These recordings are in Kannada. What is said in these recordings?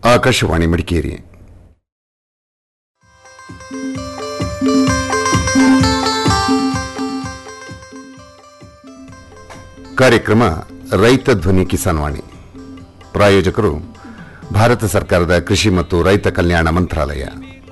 ಆಕಾಶವಾಣಿ ಮಡಿಕೇರಿ ಕಾರ್ಯಕ್ರಮ ರೈತ ಧ್ವನಿ ಕಿಸಾನ್ ವಾಣಿ ಪ್ರಾಯೋಜಕರು ಭಾರತ ಸರ್ಕಾರದ ಕೃಷಿ ಮತ್ತು ರೈತ ಕಲ್ಯಾಣ ಮಂತ್ರಾಲಯ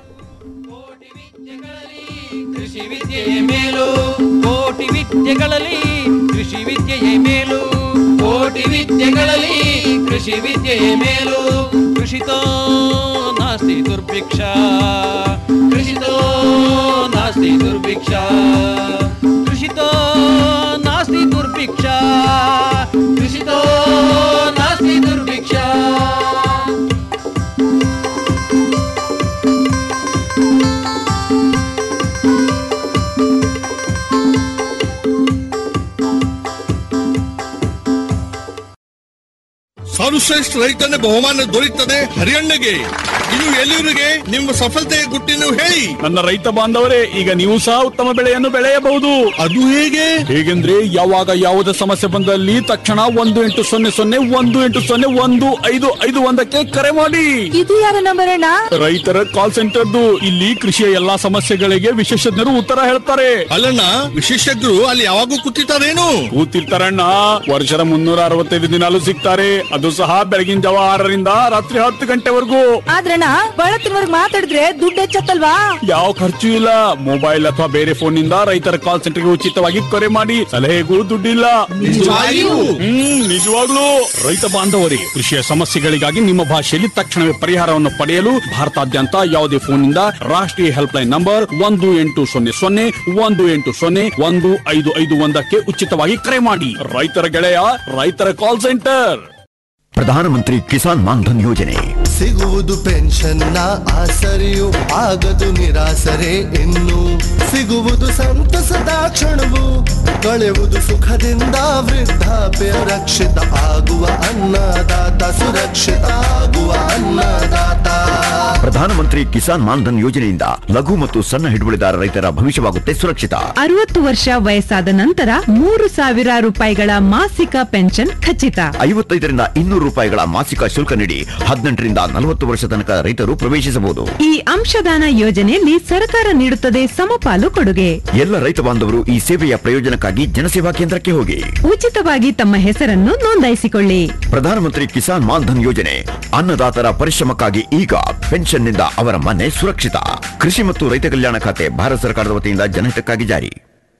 ಕೃಷಿ ವಿದ್ಯೆಯೇ ಮೇಲು ಕೋಟಿ ವಿದ್ಯೆಗಳಲ್ಲಿ ಕೃಷಿ ವಿದ್ಯೆಯೇ ಮೇಲು ಕೋಟಿ ವಿದ್ಯೆಗಳಲ್ಲಿ ಕೃಷಿ ವಿದ್ಯೆಯೇ ಮೇಲು ಕೃಷಿತೋ ನಾಸ್ತಿ ದುರ್ಭಿಕ್ಷ ಕೃಷಿತೋ ನಾಸ್ತಿ ದುರ್ಭಿಕ್ಷ ಕೃಷಿತೋ ನಾಸ್ತಿ ದುರ್ಭಿಕ್ಷ ಕೃಷಿತೋ ನಾಸ್ತಿ ದುರ್ಭಿಕ್ಷ ಸರ್ವಶ್ರೇಷ್ಠ ರೈತನ ಬಹುಮಾನ ದೊರೆಯುತ್ತದೆ ಹರಿಯಣ್ಣಗೆ ಇದು ಎಲ್ಲಿವರಿಗೆ ನಿಮ್ಮ ಸಫಲತೆಯ ಗುಟ್ಟಿನ ಹೇಳಿ ನನ್ನ ರೈತ ಬಾಂಧವರೇ ಈಗ ನೀವು ಸಹ ಉತ್ತಮ ಬೆಳೆಯನ್ನು ಬೆಳೆಯಬಹುದು ಅದು ಹೇಗೆ ಹೇಗೆಂದ್ರೆ ಯಾವಾಗ ಯಾವುದೇ ಸಮಸ್ಯೆ ಬಂದಲ್ಲಿ ತಕ್ಷಣ ಒಂದು ಎಂಟು ಸೊನ್ನೆ ಸೊನ್ನೆ ಒಂದು ಎಂಟು ಸೊನ್ನೆ ಒಂದು ಐದು ಐದು ಒಂದಕ್ಕೆ ಕರೆ ಮಾಡಿ ಇದು ಯಾರ ನಂಬರ್ ಅಣ್ಣ ರೈತರ ಕಾಲ್ ಸೆಂಟರ್ದು ಇಲ್ಲಿ ಕೃಷಿಯ ಎಲ್ಲಾ ಸಮಸ್ಯೆಗಳಿಗೆ ವಿಶೇಷಜ್ಞರು ಉತ್ತರ ಹೇಳ್ತಾರೆ ಅಲ್ಲಣ್ಣ ವಿಶೇಷಜ್ಞರು ಅಲ್ಲಿ ಯಾವಾಗೂ ಕೂತಿರ್ತಾರೇನು ಕೂತಿರ್ತಾರಣ್ಣ ವರ್ಷದ ಮುನ್ನೂರ ಅರವತ್ತೈದು ದಿನಾಲು ಸಿಗ್ತಾರೆ ಅದು ಸಹ ಬೆಳಗಿನ ಜಾವ ಆರರಿಂದ ರಾತ್ರಿ ಹತ್ತು ಗಂಟೆವರೆಗೂ ಆದ್ರಣ್ಣ ಬಳತ್ತಿನವರ್ಗ್ ಮಾತಾಡಿದ್ರೆ ದುಡ್ಡು ಹೆಚ್ಚತ್ತಲ್ವಾ ಯಾವ ಖರ್ಚು ಇಲ್ಲ ಮೊಬೈಲ್ ಅಥವಾ ಬೇರೆ ಫೋನ್ ನಿಂದ ರೈತರ ಕಾಲ್ ಸೆಂಟರ್ಗೆ ಉಚಿತವಾಗಿ ಕರೆ ಮಾಡಿ ಸಲಹೆಗೂ ದುಡ್ಡಿಲ್ಲ ನಿಜವಾಗಿಯೂ? ಹ್ಮ್ ನಿಜವಾಗ್ಲೂ ರೈತ ಬಾಂಧವರೇ ಕೃಷಿಯ ಸಮಸ್ಯೆಗಳಿಗಾಗಿ ನಿಮ್ಮ ಭಾಷೆಯಲ್ಲಿ ತಕ್ಷಣವೇ ಪರಿಹಾರವನ್ನು ಪಡೆಯಲು ಭಾರತಾದ್ಯಂತ ಯಾವುದೇ ಫೋನ್ ನಿಂದ ರಾಷ್ಟ್ರೀಯ ಹೆಲ್ಪ್ ಲೈನ್ ನಂಬರ್ ಒಂದು ಎಂಟು ಸೊನ್ನೆ ಸೊನ್ನೆ ಒಂದು ಎಂಟು ಸೊನ್ನೆ ಒಂದು ಐದು ಐದು ಒಂದಕ್ಕೆ ಉಚಿತವಾಗಿ ಕರೆ ಮಾಡಿ ರೈತರ ಗೆಳೆಯ ರೈತರ ಕಾಲ್ ಸೆಂಟರ್ ಪ್ರಧಾನಮಂತ್ರಿ ಕಿಸಾನ್ ಮಾನ್ಧನ್ ಯೋಜನೆ ಸಿಗುವುದು ಪೆನ್ಷನ್ನ ಆಸರೆಯು ಆಗದು ನಿರಾಸರೆ ಇನ್ನು ಸಿಗುವುದು ಸಂತಸದ ಕ್ಷಣವು ಕಳೆಯುವುದು ಸುಖದಿಂದ ವೃದ್ಧಾಪ್ಯ ರಕ್ಷಿತ ಆಗುವ ಅನ್ನದಾತ ಸುರಕ್ಷಿತ ಆಗುವ ಅನ್ನದಾತ ಪ್ರಧಾನಮಂತ್ರಿ ಕಿಸಾನ್ ಮಾನ್ಧನ್ ಯೋಜನೆಯಿಂದ ಲಘು ಮತ್ತು ಸಣ್ಣ ಹಿಡುವಳಿದಾರ ರೈತರ ಭವಿಷ್ಯವಾಗುತ್ತೆ ಸುರಕ್ಷಿತ ಅರವತ್ತು ವರ್ಷ ವಯಸ್ಸಾದ ನಂತರ ಮೂರು ಸಾವಿರ ರೂಪಾಯಿಗಳ ಮಾಸಿಕ ಪೆನ್ಷನ್ ಖಚಿತ ಐವತ್ತೈದರಿಂದ ಇನ್ನೂರು ರೂಪಾಯಿಗಳ ಮಾಸಿಕ ಶುಲ್ಕ ನೀಡಿ ಹದಿನೆಂಟರಿಂದ ನಲವತ್ತು ವರ್ಷ ತನಕ ರೈತರು ಪ್ರವೇಶಿಸಬಹುದು ಈ ಅಂಶದಾನ ಯೋಜನೆಯಲ್ಲಿ ಸರ್ಕಾರ ನೀಡುತ್ತದೆ ಸಮಪಾಲು ಕೊಡುಗೆ ಎಲ್ಲ ರೈತ ಬಾಂಧವರು ಈ ಸೇವೆಯ ಪ್ರಯೋಜನಕ್ಕಾಗಿ ಜನಸೇವಾ ಕೇಂದ್ರಕ್ಕೆ ಹೋಗಿ ಉಚಿತವಾಗಿ ತಮ್ಮ ಹೆಸರನ್ನು ನೋಂದಾಯಿಸಿಕೊಳ್ಳಿ ಪ್ರಧಾನಮಂತ್ರಿ ಕಿಸಾನ್ ಮಾನ್ಧನ್ ಯೋಜನೆ ಅನ್ನದಾತರ ಪರಿಶ್ರಮಕ್ಕಾಗಿ ಈಗ ಪೆನ್ಷನ್ನಿಂದ ಅವರ ಮನೆ ಸುರಕ್ಷಿತ ಕೃಷಿ ಮತ್ತು ರೈತ ಕಲ್ಯಾಣ ಖಾತೆ ಭಾರತ ಸರ್ಕಾರದ ವತಿಯಿಂದ ಜನಹಿತಕ್ಕಾಗಿ ಜಾರಿ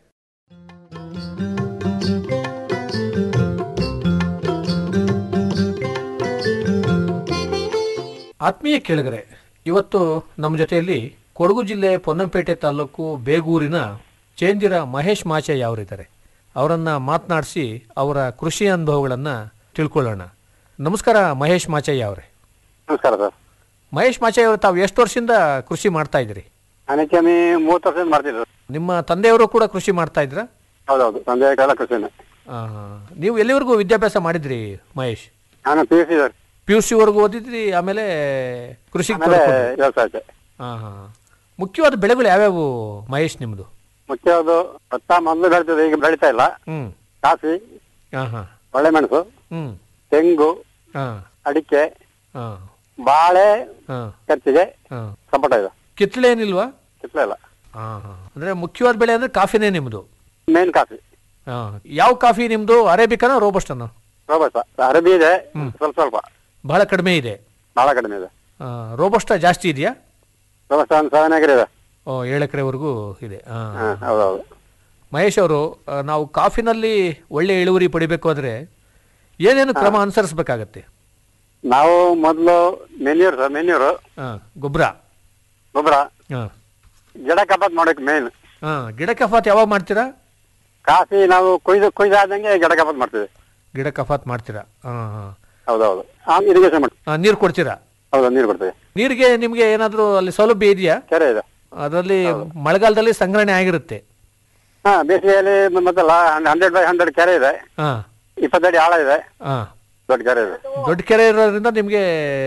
ಆತ್ಮೀಯ ಕೇಳಿಗರೆ ಇವತ್ತು ನಮ್ಮ ಜೊತೆಯಲ್ಲಿ ಕೊಡಗು ಜಿಲ್ಲೆ ಪೊನ್ನಂಪೇಟೆ ತಾಲೂಕು ಬೇಗೂರಿನ ಚೇಂದಿರ ಮಹೇಶ್ ಮಾಚಯ್ಯ ಅವರಿದ್ದಾರೆ ಅವರನ್ನು ಮಾತನಾಡಿಸಿ ಅವರ ಕೃಷಿ ಅನುಭವಗಳನ್ನು ತಿಳ್ಕೊಳ್ಳೋಣ ನಮಸ್ಕಾರ ಮಹೇಶ್ ಮಾಚಯ್ಯ ಅವರೇ ನಮಸ್ಕಾರ ಸರ್ ಮಹೇಶ್ ಮಾಚಯ್ಯ ಅವರು ತಾವು ಎಷ್ಟು ವರ್ಷದಿಂದ ಕೃಷಿ ಮಾಡ್ತಾ ಇದ್ದೀರಿ ಅನಕಮಿ ಮೂವತ್ತು ವರ್ಷದಿಂದ ಮಾಡ್ತಿದ್ರು ನಿಮ್ಮ ತಂದೆಯವರು ಕೂಡ ಕೃಷಿ ಮಾಡ್ತಾ ಇದ್ರಾ ಹೌದೌದು ತಂದೆ ಕಾಲ ಕೃಷಿನೇ ಆ, ನೀವು ಎಲ್ಲಿವರೆಗೂ ವಿದ್ಯಾಭ್ಯಾಸ ಮಾಡಿದ್ರಿ ಮಹೇಶ್ ನಾನು P U C sir P U ಸಿವರೆಗೂ ಓದಿದ್ರಿ ಆಮೇಲೆ ಕೃಷಿಗೆ ಆಮೇಲೆ ತೊಡಕೊಂಡ್ರಿ. ವ್ಯವಸಾಯ ಹಾಂ ಹಾಂ ಮುಖ್ಯವಾದ ಬೆಳೆಗಳು ಯಾವ್ಯಾವು ಮಹೇಶ್ ನಿಮ್ಮದು ಮುಖ್ಯವಾದ ಭತ್ತ ಮೊದಲು ಬೆಳಿತದೆ ಈಗ ಬೆಳಿತಾ ಇಲ್ಲ ಹ್ಞೂ ಕಾಫಿ ಹಾಂ ಹಾಂ ಒಳ್ಳೆಮೆಣಸು ಹ್ಞೂ ತೆಂಗು ಹಾಂ ಅಡಿಕೆ ಹಾಂ ಬಾಳೆ ಹಾಂ ಕರ್ಚಿಗೆ ಹಾಂ ಸಪೋಟ ಇದೆ ಕಿತ್ಳೆ ಏನಿಲ್ವಾ ಕಿತ್ಲೆ ಇಲ್ಲ ಹಾಂ ಹಾಂ ಅಂದರೆ ಮುಖ್ಯವಾದ ಬೆಳೆ ಅಂದರೆ ಕಾಫಿನೇ ನಿಮ್ಮದು ಮೇನ್ ಕಾಫಿ ಹಾಂ ಯಾವ ಕಾಫಿ ನಿಮ್ಮದು ಅರೇಬಿಕನ ರೋಬಸ್ಟನ ರೋಬಸ್ಟ ಅರಬಿ ಇದೆ ಸ್ವಲ್ಪ ಸ್ವಲ್ಪ ಬಹಳ ಕಡಿಮೆ ಇದೆ ಬಹಳ ಕಡಿಮೆ ಇದೆ ರೋಬಸ್ಟ ಜಾಸ್ತಿ ಇದೆಯಾ ರೋಬಸ್ಟ ಒಂದು ಸೆವೆನ್ ಎಕರೆ ಇದೆ ಓ ಏಳು ಎಕರೆವರೆಗೂ ಇದೆ ಹಾಂ ಹಾ ಹೌದೌದು ಮಹೇಶ್ ಅವರು ಆ, ನಾವು ಕಾಫಿನಲ್ಲಿ ಒಳ್ಳೆ ಇಳುವರಿ ಪಡಿಬೇಕು ಅಂದರೆ ಏನೇನು ಕ್ರಮ ಅನುಸರಿಸಬೇಕಾಗತ್ತೆ ನಾವು ಮೊದಲು ಮೆನ್ಯೂರ್ ಸರ್ ಮೆನ್ಯೂರು ಹಾಂ ಗೊಬ್ಬರ ಗೊಬ್ಬರ ಹಾಂ ಗಿಡ ಕಪಾತ್ ಮಾಡಬೇಕು ಮೇನ್ ಹಾಂ ಗಿಡ ಕಫಾತ್ ಯಾವಾಗ ಮಾಡ್ತೀರಾ ಕಾಫಿ ನಾವು ಕೊಯ್ದು ಕೊಯ್ದಾದಂಗೆ ಗಿಡ ಕಪಾತ್ ಮಾಡ್ತೀವಿ ಗಿಡ ಕಫಾತ್ ಮಾಡ್ತೀರಾ ಹಾಂ ಹಾಂ ಹೌದೌದು ಆಮೇಲೆ ಇರಿಗೇಷನ್ ಮಾಡ್ತೀವಿ ನೀರು ಕೊಡ್ತೀರಾ ಹೌದು ನೀರು ಕೊಡ್ತೀವಿ ನೀರಿಗೆ ನಿಮಗೆ ಏನಾದರೂ ಅಲ್ಲಿ ಸೌಲಭ್ಯ ಇದೆಯಾ ಕೆರೆ ಇದೆ ಅದರಲ್ಲಿ ಮಳೆಗಾಲದಲ್ಲಿ ಸಂಗ್ರಹಣೆ ಆಗಿರುತ್ತೆ ಹಾ ಬೇಸಿಗೆಯಲ್ಲಿ ಮೊದಲ ಹಂಡ್ರೆಡ್ ಬೈ ಹಂಡ್ರೆಡ್ ಕೆರೆ ಇದೆ ಹಾಂ ಇಪ್ಪತ್ತಡಿ ಆಳ ಇದೆ ಹಾಂ ದೊಡ್ಡ ಕೆರೆ ಇದೆ ದೊಡ್ಡ ಕೆರೆ ಇರೋದ್ರಿಂದ ನಿಮಗೆ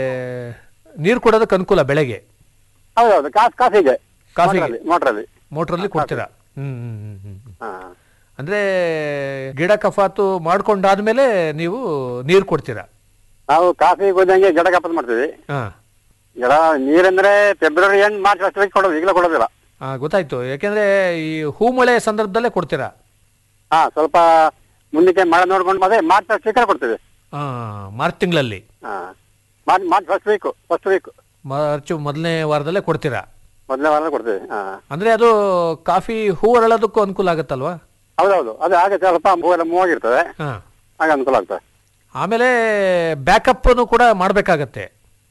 ನೀರು ಕೊಡೋದಕ್ಕೆ ಅನುಕೂಲ ಬೆಳೆಗೆ ಹೌದೌದು ಕಾಸು ಕಾಸಿಗೆ ಕಾಫಿಗೆ ಮೋಟ್ರಲ್ಲಿ ಮೋಟ್ರಲ್ಲಿ ಕೊಡ್ತೀರಾ ಹ್ಮ್ ಹ್ಮ್ ಹ್ಮ್ ಹ್ಮ್ ಹ್ಮ್. ಹಾ ಅಂದ್ರೆ ಗಿಡ ಕಫಾತು ಮಾಡ್ಕೊಂಡಾದ್ಮೇಲೆ ನೀವು ನೀರು ಕೊಡ್ತೀರಾ ನಾವು ಕಾಫಿ ಕೊಯ್ದಂಗೆ ಗಿಡ ಕಪಾತ್ ಮಾಡ್ತೀವಿ ಹಾ ಗಿಡ ನೀರಂದ್ರೆ ಫೆಬ್ರವರಿ ಎಂಡ್ ಮಾರ್ಚ್ ಅಷ್ಟೊತ್ತಿಗೆ ಕೊಡೋದು ಈಗಲೇ ಕೊಡೋದಿಲ್ಲ ಆ, ಗೊತ್ತಾಯ್ತು ಯಾಕೆಂದ್ರೆ ಈ ಹೂ ಮಳೆ ಸಂದರ್ಭದಲ್ಲೇ ಕೊಡ್ತೀರಾ ಹಾ ಸ್ವಲ್ಪ ಮುಂದಕ್ಕೆ ಮಳೆ ನೋಡ್ಕೊಂಡು ಮತ್ತೆ ಮಾರ್ಚ್ ಫಸ್ಟ್ ವೀಕ್ ಕೊಡ್ತೀವಿ ಆ, ಮಾರ್ಚ್ ತಿಂಗಳಲ್ಲಿ ಹಾ March March first week first week March ಮೊದಲನೇ ವಾರದಲ್ಲೇ ಕೊಡ್ತೀರಾ ಮೊದಲನೇ ವಾರ ಕೊಡ್ತೀವಿ ಹಾ ಅಂದ್ರೆ ಅದು ಕಾಫಿ ಹೂ ಅರಳೋದಕ್ಕೂ ಅನುಕೂಲ ಆಗುತ್ತಲ್ವಾ ಹೌದೌದು ಅದು ಹಾಗೆ ಸ್ವಲ್ಪ ಹೂವೆಲ್ಲ ಮೂವಾಗಿರ್ತದೆ ಹಾ ಹಾಗೆ ಅನುಕೂಲ ಆಗ್ತದೆ ಆಮೇಲೆ ಬ್ಯಾಕಪ್ ಕೂಡ ಮಾಡ್ಬೇಕಾಗತ್ತೆ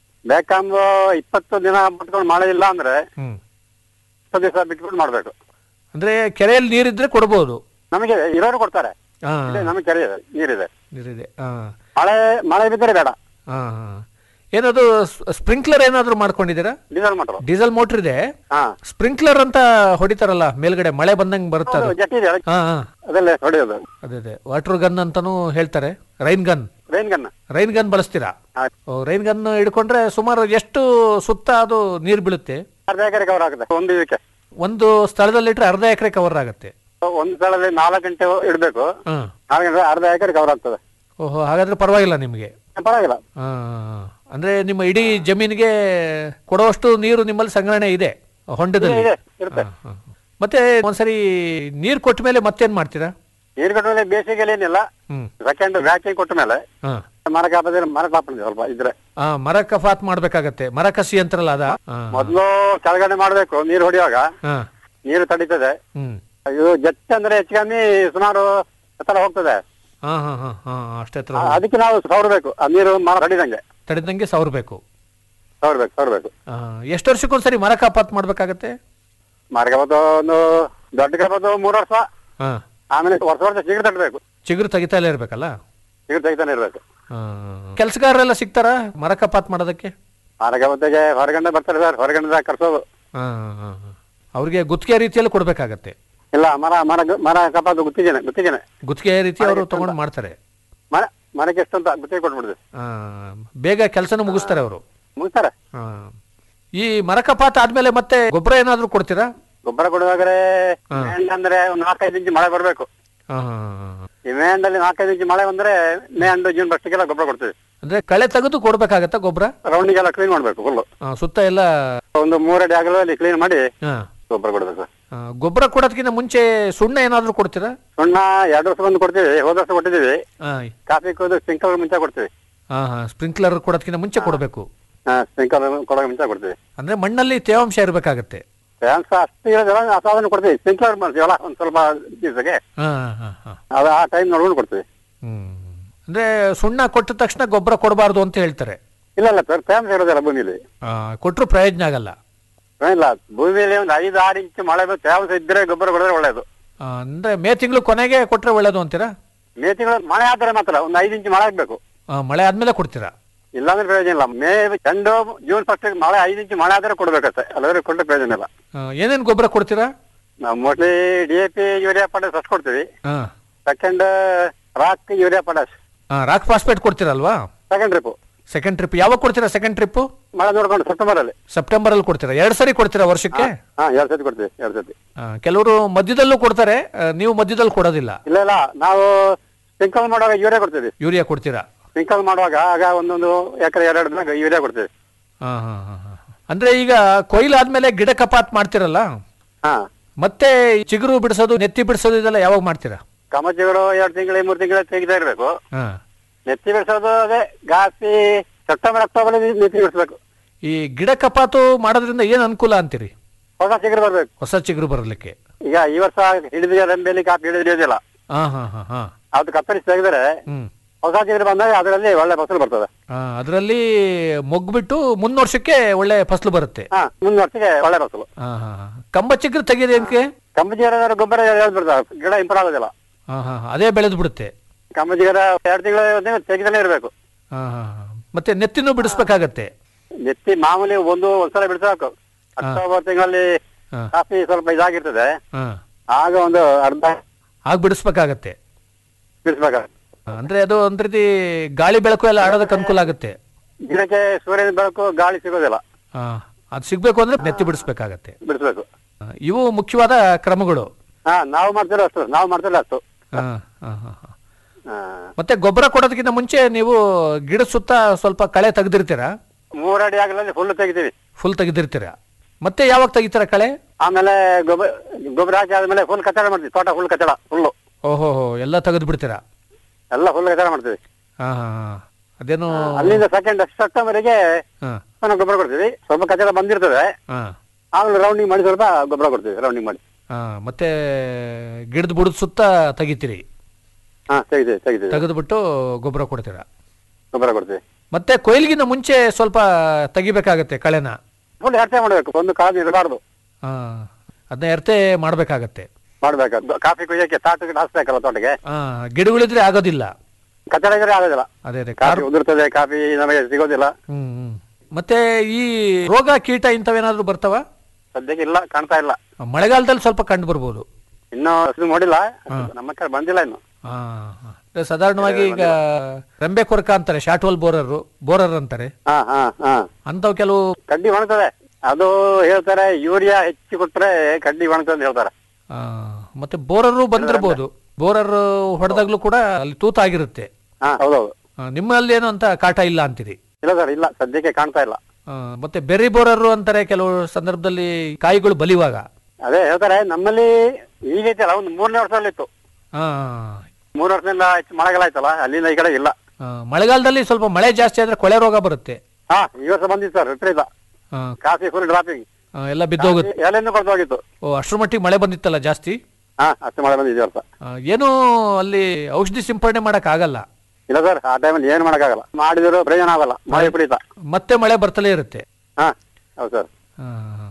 ಬೇಕಂದು ಇಪ್ಪತ್ತು ದಿನ ಬಿಟ್ಕೊಂಡು ಮಳೆ ಇಲ್ಲ ಅಂದ್ರೆ ಹ್ಮ್ ಇಪ್ಪತ್ತು ದಿವಸ ಬಿಟ್ಬಿಟ್ಟು ಮಾಡ್ಬೇಕು ಅಂದ್ರೆ ಕೆರೆಯಲ್ಲಿ ನೀರಿದ್ರೆ ಕೊಡ್ಬೋದು ನಮಗೆ ಇರೋರು ಕೊಡ್ತಾರೆ ಹಾ ಇದೆ, ನಮಗೆ ಕೆರೆ ಇದೆ ನೀರಿದೆ ನೀರಿದೆ ಹಾ ಮಳೆ ಮಳೆ ಬಿದ್ದರೆ ಬೇಡ ಹಾ ಹಾ. ಏನದು ಸ್ಪ್ರಿಂಕ್ಲರ್ ಏನಾದ್ರು ಮಾಡ್ಕೊಂಡಿದ್ದೀರಾ ಡೀಸೆಲ್ ಮೋಟರ್ ಡೀಸೆಲ್ ಮೋಟರ್ ಇದೆ ಹಾ ಸ್ಪ್ರಿಂಕ್ಲರ್ ಅಂತ ಹೊಡಿತಾರಲ್ಲ ಮೇಲ್ಗಡೆ ಮಳೆ ಬಂದಂಗ್ ಬರುತ್ತೆ ಅದು ಜಟ್ಟಿ ಇದೆ ಹಾ ಹಾ ಅದಲ್ಲೇ ಹೊಡೆಯೋದು ಅದೇ ಅದೇ ವಾಟರ್ ಗನ್ ಅಂತಾನು ಹೇಳ್ತಾರೆ rain gun rain gun rain gun ಬಳಸ್ತೀರಾ ರೈನ್ ಗನ್ ಹಿಡ್ಕೊಂಡ್ರೆ ಸುಮಾರು ಎಷ್ಟು ಸುತ್ತ ಅದು ನೀರು ಬೀಳುತ್ತೆ ಅರ್ಧ ಎಕರೆ ಕವರ್ ಆಗುತ್ತೆ ಒಂದು ಇದಕ್ಕೆ ಒಂದು ಸ್ಥಳದಲ್ಲಿ ಇಟ್ರೆ ಅರ್ಧ ಎಕರೆ ಕವರ್ ಆಗುತ್ತೆ ಒಂದು ಸ್ಥಳದಲ್ಲಿ ನಾಲ್ಕು ಗಂಟೆ ಇಡಬೇಕು ಹಾ ನಾಲ್ಕು ಗಂಟೆ ಅರ್ಧ ಎಕರೆ ಕವರ್ ಆಗ್ತದೆ ಓಹೋ ಹಾಗಾದ್ರೆ ಪರವಾಗಿಲ್ಲ ನಿಮಗೆ ಪರವಾಗಿಲ್ಲ ಹಾ ಅಂದ್ರೆ ನಿಮ್ಮ ಇಡೀ ಜಮೀನಿಗೆ ಕೊಡುವಷ್ಟು ನೀರು ನಿಮ್ಮಲ್ಲಿ ಸಂಗ್ರಹಣೆ ಇದೆ ಹೊಂಡದಲ್ಲಿ ಇದೆ ಇರುತ್ತೆ ಹಾ, ಹಾ. ಮತ್ತೆ ಒಂದ್ಸರಿ ನೀರ್ ಕೊಟ್ಟ ಮೇಲೆ ಮತ್ತೇನ್ ಮಾಡ್ತೀರಾ ನೀರು ಕಟ್ಟ ಮೇಲೆ ಬೇಸಿಗೆಯಲ್ಲಿ ಏನಿಲ್ಲ ಹ್ಮ್ ಸೆಕೆಂಡ್ ವ್ಯಾಕಿಂಗ್ ಕೊಟ್ಟ ಮೇಲೆ ಹಾ ಮರ ಕಾಪದ್ರೆ ಮರ ಕಾಪಂడి ಸ್ವಲ್ಪ ಇದ್ರೆ ಆ, ಮರ ಕಫಾತ್ ಮಾಡ್ಬೇಕಾಗತ್ತೆ ಮರ ಕಸಿ ಅಂತಾರಲ್ಲ ಅದ ಹಾ, ಮೊದಲು ಕೆಳಗಡೆ ಮಾಡ್ಬೇಕು ನೀರು ಹೊಡೆಯುವಾಗ ಹಾ ನೀರು ತಡೀತದೆ ಹ್ಮ್ ಇದು ಜಟ್ ಅಂದ್ರೆ ಹೆಚ್ಚು ಕಮ್ಮಿ ಸುಮಾರು ಎತ್ತರ ಹೋಗ್ತದೆ ಹಾ ಹಾ ಹಾ ಹಾ ಅಷ್ಟೇ ಹತ್ರ ಆ, ಅದಕ್ಕೆ ನಾವು ಸವರ್ಬೇಕು ಆ ನೀರು ಮರ ತಡಿದಂಗೆ ತಡೆದಂಗೆ ಸವರ್ಬೇಕು ಸವರ್ಬೇಕು ಸವರ್ಬೇಕು ಆ, ಎಷ್ಟು ವರ್ಷಕ್ಕೊಂದ್ಸರಿ ಮರ ಕಪಾತ್ ಮಾಡ್ಬೇಕಾಗತ್ತೆ ಮರ ಕಾಪತ್ತು ಒಂದು ದೊಡ್ಡ ಕಾಪತ್ತು ಮೂರು ವರ್ಷ ಹಾ ಆಮೇಲೆ ವರ್ಷ ವರ್ಷ ಚಿಗುರು ತಟ್ಟಬೇಕು ಚಿಗುರು ತೆಗಿತಾಲೆ ಇರ್ಬೇಕಲ್ಲ ಚಿಗುರು ತೆಗಿತಾನೆ ಇರ್ಬೇಕು ಕೆಲಸಗಾರರೆಲ್ಲ ಸಿಗ್ತಾರಾ ಮರ ಕಪಾತ್ ಮಾಡೋದಕ್ಕೆ ಮರ ಕಾಪತ್ತಿಗೆ ಹೊರಗಡೆ ಬರ್ತಾರೆ ಸರ್ ಹೊರಗಡೆ ಕರ್ಸೋದು ಹಾ ಹಾ ಹಾ ಅವ್ರಿಗೆ ಗುತ್ತಿಗೆ ರೀತಿಯಲ್ಲಿ ಕೊಡ್ಬೇಕಾಗತ್ತೆ ಇಲ್ಲ ಮರ ಮರ ಮರ ಕಪಾತು ಗುತ್ತಿಗೆನೆ ಗುತ್ತಿಗೆನೆ ಗುತ್ತಿಗೆ ರೀತಿ ಅವರು ತಗೊಂಡು ಮಾಡ್ತಾರೆ ಮರ ಮರಕ್ಕೆ ಎಷ್ಟು ಅಂತ ಗುತ್ತಿಗೆ ಕೊಟ್ಬಿಡ್ತೀವಿ ಆ, ಬೇಗ ಕೆಲಸನ ಮುಗಿಸ್ತಾರೆ ಅವರು ಮುಗಿಸ್ತಾರೆ ಈ ಮರ ಕಪಾತ್ ಆದ್ಮೇಲೆ ಮತ್ತೆ ಗೊಬ್ಬರ ಏನಾದ್ರು ಕೊಡ್ತೀರಾ ಗೊಬ್ಬರ ಕೊಡುವಾಗರೆ ಮೇಂಡ್ ಅಂದ್ರೆ ಒಂದು ನಾಲ್ಕೈದು ಇಂಚು ಮಳೆ ಬರಬೇಕು ಹಾ, ಹಾ, ಹಾ, ಹಾ. ಈ ಮೇಂಡಲ್ಲಿ ನಾಲ್ಕೈದು ಇಂಚು ಮಳೆ ಬಂದ್ರೆ ಮೇ ಅಂಡ್ ಜೂನ್ ಫಸ್ಟಿಗೆಲ್ಲ ಗೊಬ್ಬರ ಕೊಡ್ತೀವಿ ಅಂದ್ರೆ ಕಳೆ ತೆಗೆದು ಕೊಡ್ಬೇಕಾಗತ್ತಾ ಗೊಬ್ಬರ ರೌಂಡಿಗೆಲ್ಲ ಕ್ಲೀನ್ ಮಾಡ್ಬೇಕು ಫುಲ್ ಸುತ್ತ ಎಲ್ಲ ಒಂದು ಮೂರಡಿ ಅಗಲದಲ್ಲಿ ಕ್ಲೀನ್ ಮಾಡಿ ಹಾ. ಗೊಬ್ಬರ ಕೊಡ್ಬೇಕು ಆ, ಗೊಬ್ಬರ ಕೊಡೋದಕ್ಕಿಂತ ಮುಂಚೆ ಸುಣ್ಣ ಏನಾದ್ರು ಕೊಡ್ತೀರಾ ಸುಣ್ಣ ಎರಡು ವರ್ಷ ಬಂದು ಕೊಡ್ತೀವಿ ಹೋದ ವರ್ಷ ಕೊಟ್ಟಿದ್ದೀವಿ ಹಾ ಕಾಫಿ ಕುಯ್ದು ಸ್ಪ್ರಿಂಕಲ್ ಮುಂಚೆ ಕೊಡ್ತೀವಿ ಹಾ ಹಾ ಸ್ಪ್ರಿಂಕ್ಲರ್ ಕೊಡೋದಕ್ಕಿಂತ ಮುಂಚೆ ಕೊಡಬೇಕು ಸ್ಪ್ರಿಂಕಲ್ ಕೊಡೋ ಮುಂಚೆ ಕೊಡ್ತೀವಿ ಅಂದ್ರೆ ಮಣ್ಣಲ್ಲಿ ತೇವಾಂಶ ಇರಬೇಕಾಗತ್ತೆ ಫ್ಯಾನ್ಸ್ ಅಷ್ಟು ಇರೋದಿಲ್ಲ ಅಸಾಧನ ಕೊಡ್ತೀವಿ ಸ್ಪ್ರಿಂಕ್ಲರ್ ಮಾಡ್ತೀವಲ್ಲ ಒಂದು ಸ್ವಲ್ಪ ದಿವಸಕ್ಕೆ ಹಾ ಹಾ ಹಾ ಅದು ಆ ಟೈಮ್ ನೋಡ್ಕೊಂಡು ಕೊಡ್ತೀವಿ ಹ್ಮ್ ಅಂದ್ರೆ ಸುಣ್ಣ ಕೊಟ್ಟ ತಕ್ಷಣ ಗೊಬ್ಬರ ಕೊಡಬಾರ್ದು ಅಂತ ಹೇಳ್ತಾರೆ ಇಲ್ಲ ಇಲ್ಲ ಫ್ಯಾನ್ಸ್ ಇರೋದಿಲ್ಲ ಭೂಮಿಲಿ ಆ, ಕೊಟ್ರು ಪ್ರಯೋಜನ ಆಗಲ್ಲ ಇಲ್ಲ ಭೂಮಿಯಲ್ಲಿ ಒಂದು ಐದು ಆರು ಇಂಚು ಮಳೆ ಬಂದು ತೇವಾಂಶ ಇದ್ರೆ ಗೊಬ್ಬರ ಕೊಡಿದ್ರೆ ಒಳ್ಳೇದು ಆ, ಅಂದ್ರೆ ಮೇ ತಿಂಗಳು ಕೊನೆಗೆ ಕೊಟ್ರೆ ಒಳ್ಳೇದು ಅಂತೀರಾ ಮೇ ತಿಂಗಳು ಮಳೆ ಆದ್ರೆ ಮಾತ್ರ ಒಂದು ಐದು ಇಂಚು ಮಳೆ ಆಗ್ಬೇಕು ಆ, ಮಳೆ ಆದ್ಮೇಲೆ ಕೊಡ್ತೀರಾ ಇಲ್ಲಾಂದ್ರೆ ಪ್ರಯೋಜನ ಇಲ್ಲ ಮೇ ಚೆಂಡು ಜೂನ್ ಫಸ್ಟ್ ಮಳೆ ಐದು ಇಂಚು ಮಳೆ ಆದ್ರೆ ಕೊಡ್ಬೇಕಷ್ಟೇ ಅಲ್ಲಾದ್ರೆ ಕೊಟ್ಟರೆ ಪ್ರಯೋಜನ ಇಲ್ಲ ಆ, ಏನೇನ್ ಗೊಬ್ಬರ ಕೊಡ್ತೀರಾ ನಾವು mostly D A P urea potash ಅಷ್ಟು ಕೊಡ್ತೀವಿ ಹಾ ಸೆಕೆಂಡ್ ರಾಕ್ ಯೂರಿಯಾ ಪೊಟ್ಯಾಸ್ ಆ, ರಾಕ್ ಫಾಸ್ಫೇಟ್ ಕೊಡ್ತೀರಲ್ವಾ ಸೆಕೆಂಡ್ ಟ್ರಿಪ್ ಸೆಕೆಂಡ್ ಟ್ರಿಪ್ ಯಾವಾಗ ಕೊಡ್ತೀರಾ ಸೆಕೆಂಡ್ ಟ್ರಿಪ್ ಮಳೆ ನೋಡ್ಕೊಂಡು ಸೆಪ್ಟೆಂಬರ್ ಅಲ್ಲಿ ಸೆಪ್ಟೆಂಬರ್ ಅಲ್ಲಿ ಕೊಡ್ತೀರಾ ಎರಡ್ ಸರಿ ಕೊಡ್ತೀರಾ ವರ್ಷಕ್ಕೆ ಹಾ ಎರಡ್ ಸತಿ ಕೊಡ್ತೀವಿ ಎರಡ್ ಸತಿ ಆ, ಕೆಲವರು ಮಧ್ಯದಲ್ಲೂ ಕೊಡ್ತಾರೆ ಆ, ನೀವು ಮಧ್ಯದಲ್ಲಿ ಕೊಡೋದಿಲ್ಲ ಇಲ್ಲ ಇಲ್ಲ ನಾವು ಸ್ಪ್ರಿಂಕಲ್ ಮಾಡುವಾಗ ಯೂರಿಯಾ ಕೊಡ್ತೀವಿ ಯೂರಿಯಾ ಕೊಡ್ತೀರಾ ಸ್ಪ್ರಿಂಕಲ್ ಮಾಡುವಾಗ ಆಗ ಒಂದೊಂದು ಎಕರೆ ಎರಡು ದಿನ ಯೂರಿಯಾ ಕೊಡ್ತೀವಿ ಹಾ ಹಾ ಹಾ ಹಾ. ಅಂದ್ರೆ ಈಗ ಕೊಯ್ಲು ಆದ್ಮೇಲೆ ಗಿಡ ಕಪಾತ್ ಮಾಡ್ತಿರಲ್ಲ ಹಾ ಮತ್ತೆ ಚಿಗುರು ಬಿಡಿಸೋದು ನೆತ್ತಿ ಬಿಡಿಸೋದು ಇದೆಲ್ಲ ಯಾವಾಗ ಮಾಡ್ತೀರಾ ಕಮಚಿಗಳು ಎರಡು ತಿಂಗಳು ಮೂರು ತಿಂಗಳು ತೆಗಿತಾ ಇರ್ಬೇಕು ಹಾ ನೆತ್ತಿ ಬಿಡಿಸೋದು ಅದೇ ಗಾಸಿ ಸೆಪ್ಟೆಂಬರ್ ಅಕ್ಟೋಬರ್ ನೆತ್ತಿ ಬಿಡಿಸ್ಬೇಕು ಈ ಗಿಡ ಕಪಾತು ಮಾಡೋದ್ರಿಂದ ಏನ್ ಅನುಕೂಲ ಅಂತೀರಿ ಹೊಸ ಚಿಗುರು ಬರ್ಬೇಕು ಹೊಸ ಚಿಗುರು ಬರಲಿಕ್ಕೆ ಈಗ ಈ ವರ್ಷ ಹಿಡಿದ ರೆಂಬೆಲಿ ಕಾಪಿ ಹಿಡಿದಿರೋದಿಲ್ಲ ಹಾ ಹಾ ಹಾ ಹಾ ಅದು ಕತ್ತರಿಸಿ ತೆಗೆದರೆ ಹ್ಮ್ ಹೊಸ ಚಿಗುರು ಬಂದಾಗ ಅದರಲ್ಲಿ ಒಳ್ಳೆ ಫಸಲು ಬರ್ತದೆ ಆ, ಅದ್ರಲ್ಲಿ ಮೊಗ್ಬಿಟ್ಟು ಮುಂದ್ ವರ್ಷಕ್ಕೆ ಒಳ್ಳೆ ಫಸಲು ಬರುತ್ತೆ ಹಾ ಮುಂದಿನ ವರ್ಷಕ್ಕೆ ಒಳ್ಳೆ ಫಸಲು ಹಾ ಹಾ ಹಾ. ಕಂಬ ಚಿಗುರು ತೆಗೆಯೋದಕ್ಕೆ ಕಂಬಜಿಗರ ಗೊಬ್ಬರ ಎಳ್ದು ಬಿಡ್ತಾವೆ ಗಿಡ ಇಂಪ್ರೂವ್ ಆಗೋದಿಲ್ಲ ಹಾ ಹಾ ಹಾ. ಅದೇ ಬೆಳೆದು ಬಿಡುತ್ತೆ ಕಂಬಜಿಗರ ಎರಡು ತಿಂಗಳು ತೆಗಿತಾನೆ ಇರಬೇಕು ಹಾ ಹಾ ಹಾ. ಮತ್ತೆ ನೆತ್ತಿನೂ ಬಿಡಿಸ್ಬೇಕಾಗತ್ತೆ ನೆತ್ತಿ ಮಾಮೂಲಿ ಒಂದು ಒಂದ್ಸಲ ಬಿಡಿಸಾಕು ಅಕ್ಟೋಬರ್ ತಿಂಗಳಲ್ಲಿ ಹಾ. ಕಾಫಿ ಸ್ವಲ್ಪ ಇದಾಗಿರ್ತದೆ ಹಾ ಆಗ ಒಂದು ಅರ್ಧ ಆಗ ಬಿಡಿಸ್ಬೇಕಾಗತ್ತೆ ಬಿಡಿಸ್ಬೇಕಾಗುತ್ತೆ ಅಂದ್ರೆ ಅದು ಒಂದ್ ರೀತಿ ಗಾಳಿ ಬೆಳಕು ಎಲ್ಲ ಆಡೋದಕ್ಕೆ ಅನುಕೂಲ ಆಗುತ್ತೆ ಗಿಡಕ್ಕೆ ಸೂರ್ಯನ ಬೆಳಕು ಗಾಳಿ ಸಿಗೋದಿಲ್ಲ ಹಾ ಅದು ಸಿಗ್ಬೇಕು ಅಂದ್ರೆ ನೆತ್ತಿ ಬಿಡಿಸ್ಬೇಕಾಗತ್ತೆ ಬಿಡಿಸ್ಬೇಕು ಆ, ಇವು ಮುಖ್ಯವಾದ ಕ್ರಮಗಳು ಹಾ ನಾವು ಮಾಡ್ತಿರೋ ಅಷ್ಟು ನಾವು ಮಾಡ್ತಿಲ್ಲ ಅಷ್ಟು ಹಾ ಹಾ ಹಾ ಹಾ. ಹಾ. ಮತ್ತೆ ಗೊಬ್ಬರ ಕೊಡೋದಕ್ಕಿಂತ ಮುಂಚೆ ನೀವು ಗಿಡ ಸುತ್ತ ಸ್ವಲ್ಪ ಕಳೆ ತೆಗ್ದಿರ್ತೀರಾ ಮೂರ್ ಅಡಿ ಆಗಲಲ್ಲಿ ಫುಲ್ ತೆಗಿತೀವಿ ಫುಲ್ ತೆಗೆದಿರ್ತೀರಾ ಮತ್ತೆ ಯಾವಾಗ ತೆಗಿತೀರಾ ಕಳೆ ಆಮೇಲೆ ಗೊಬ್ಬರ ಗೊಬ್ಬರ ಹಾಕಿ ಆದ್ಮೇಲೆ ಫುಲ್ ಕಚಡ ಮಾಡ್ತೀವಿ ತೋಟ ಫುಲ್ ಕಚಡ ಫುಲ್ಲು ಓಹೋ ಎಲ್ಲ ತೆಗೆದು ಬಿಡ್ತೀರಾ ಎಲ್ಲ ಫುಲ್ ಕಚಡ ಮಾಡ್ತೀವಿ ಹಾ ಹಾ ಹಾ ಅದೇನು ಅಲ್ಲಿಂದ ಸೆಕೆಂಡ್ ಸೆಪ್ಟೆಂಬರ್ಗೆ ಹಾ ನಾವು ಗೊಬ್ಬರ ಕೊಡ್ತೀವಿ ಸ್ವಲ್ಪ ಕಚಡ ಬಂದಿರ್ತದೆ ಹಾ ಆಮೇಲೆ ರೌಂಡಿಂಗ್ ಮಾಡಿ ಸ್ವಲ್ಪ ಗೊಬ್ಬರ ಕೊಡ್ತೀವಿ ರೌಂಡಿಂಗ್ ಮಾಡಿ ಹಾ ಮತ್ತೆ ಗಿಡದ ಬುಡದ ಸುತ್ತ ತೆಗಿತೀರಿ ಹಾ ತೆಗಿತೀವಿ ತೆಗಿತೀವಿ ತೆಗೆದ್ಬಿಟ್ಟು ಗೊಬ್ಬರ ಕೊಡ್ತೀರಾ ಗೊಬ್ಬರ ಕೊಡ್ತೀವಿ ಮತ್ತೆ ಕೊಯ್ಲಿಗಿಂತ ಮುಂಚೆ ಸ್ವಲ್ಪ ತೆಗಿಬೇಕಾಗತ್ತೆ ಕಳೆನ ಫುಲ್ ಹರಟೆ ಮಾಡ್ಬೇಕು ಒಂದು ಕಾಲು ಇರಬಾರ್ದು ಹಾ ಅದನ್ನ ಎರ್ತೆ ಮಾಡ್ಬೇಕಾಗತ್ತೆ ಮಾಡ್ಬೇಕು ಕಾಫಿ ಕುಯ್ಯಕ್ಕೆ ತಾಟು ಗಿಡ ಹಾಸ್ಬೇಕಲ್ಲ ತೋಟಕ್ಕೆ ಹಾ ಗಿಡಗಳಿದ್ರೆ ಆಗೋದಿಲ್ಲ ಕಚಡ ಇದ್ರೆ ಆಗೋದಿಲ್ಲ ಅದೇ ಅದೇ ಕಾಫಿ ಕಾರ್ ಉದುರ್ತದೆ ಕಾಫಿ ನಮಗೆ ಸಿಗೋದಿಲ್ಲ ಹ್ಮ್ ಹ್ಮ್ ಮತ್ತೆ ಈ ರೋಗ ಕೀಟ ಇಂಥವೇನಾದ್ರೂ ಬರ್ತಾವ ಸದ್ಯಕ್ಕೆ ಇಲ್ಲ ಕಾಣ್ತಾ ಇಲ್ಲ ಮಳೆಗಾಲದಲ್ಲಿ ಸ್ವಲ್ಪ ಕಂಡು ಬರ್ಬೋದು ಇನ್ನು ಹಸಿರು ನೋಡಿಲ್ಲ ನಮ್ಮ ಕಡೆ ಬಂದಿಲ್ಲ ಇನ್ನು ಹಾ ಹಾ. ಅಂದ್ರೆ ಸಾಧಾರಣವಾಗಿ ಈಗ ರೆಂಬೆ ಕೊರಕ ಅಂತಾರೆ ಶಾರ್ಟ್ವಲ್ ಬೋರರ್ ಬೋರರ್ ಅಂತಾರೆ ಹಾ ಹಾ ಹಾ ಅಂತವ್ ಕೆಲವು ಕಡ್ಡಿ ಒಣಗ್ತದೆ ಅದು ಹೇಳ್ತಾರೆ ಯೂರಿಯಾ ಹೆಚ್ಚು ಕೊಟ್ರೆ ಕಡ್ಡಿ ಒಣಗ್ತದೆ ಅಂತ ಹೇಳ್ತಾರೆ ಆ, ಮತ್ತೆ ಬೋರರು ಬಂದಿರ್ಬೋದು ಬೋರರ್ ಹೊಡೆದಾಗ್ಲೂ ಕೂಡ ಅಲ್ಲಿ ತೂತಾಗಿರುತ್ತೆ ಹಾ ಹೌದೌದು ಆ, ನಿಮ್ಮಲ್ಲಿ ಏನು ಅಂತ ಕಾಟ ಇಲ್ಲ ಅಂತೀರಿ ಇಲ್ಲ ಸರ್ ಇಲ್ಲ ಸದ್ಯಕ್ಕೆ ಕಾಣ್ತಾ ಇಲ್ಲ ಆ, ಮತ್ತೆ ಬೆರ್ರಿ ಬೋರರು ಅಂತಾರೆ ಕೆಲವು ಸಂದರ್ಭದಲ್ಲಿ ಕಾಯಿಗಳು ಬಲಿವಾಗ ಅದೇ ಹೇಳ್ತಾರೆ ನಮ್ಮಲ್ಲಿ ಈಗ ಐತಲ್ಲ ಒಂದು ಮೂರನೇ ವರ್ಷದಲ್ಲಿ ಇತ್ತು ಆ, ಮೂರು ವರ್ಷದಿಂದ ಹೆಚ್ಚು ಮಳೆಗಾಲ ಆಯ್ತಲ್ಲ ಅಲ್ಲಿಂದ ಈ ಕಡೆ ಇಲ್ಲ ಆ, ಮಳೆಗಾಲದಲ್ಲಿ ಸ್ವಲ್ಪ ಮಳೆ ಜಾಸ್ತಿ ಆದ್ರೆ ಕೊಳೆ ರೋಗ ಬರುತ್ತೆ ಹಾ ಈ ವರ್ಷ ಬಂದಿತ್ತು ಸರ್ ವಿಪರೀತ ಆ, ಕಾಫಿ ಫುಲ್ ಡ್ರಾಪಿಂಗ್ ಆ, ಎಲ್ಲ ಬಿದ್ದೋಗುತ್ತೆ ಎಲೆಯನ್ನು ಕೊಡ್ತು ಹೋಗಿತ್ತು ಓ ಅಷ್ಟ್ರ ಮಟ್ಟಿಗೆ ಮಳೆ ಬಂದಿತ್ತಲ್ಲ ಜಾಸ್ತಿ ಹಾ ಅಷ್ಟು ಮಳೆ ಬಂದಿದೆ ಈ ವರ್ಷ ಆ, ಏನು ಅಲ್ಲಿ ಔಷಧಿ ಸಿಂಪಡಣೆ ಮಾಡಕ್ ಆಗಲ್ಲ ಇಲ್ಲ ಸರ್ ಆ ಟೈಮಲ್ಲಿ ಏನು ಮಾಡಕ್ಕಾಗಲ್ಲ ಮಾಡಿದ್ರು ಪ್ರಯೋಜನ ಆಗಲ್ಲ ಮಳೆ ವಿಪರೀತ ಮತ್ತೆ ಮಳೆ ಬರ್ತಲೇ ಇರುತ್ತೆ ಹಾ ಹೌದು ಸರ್ ಆ,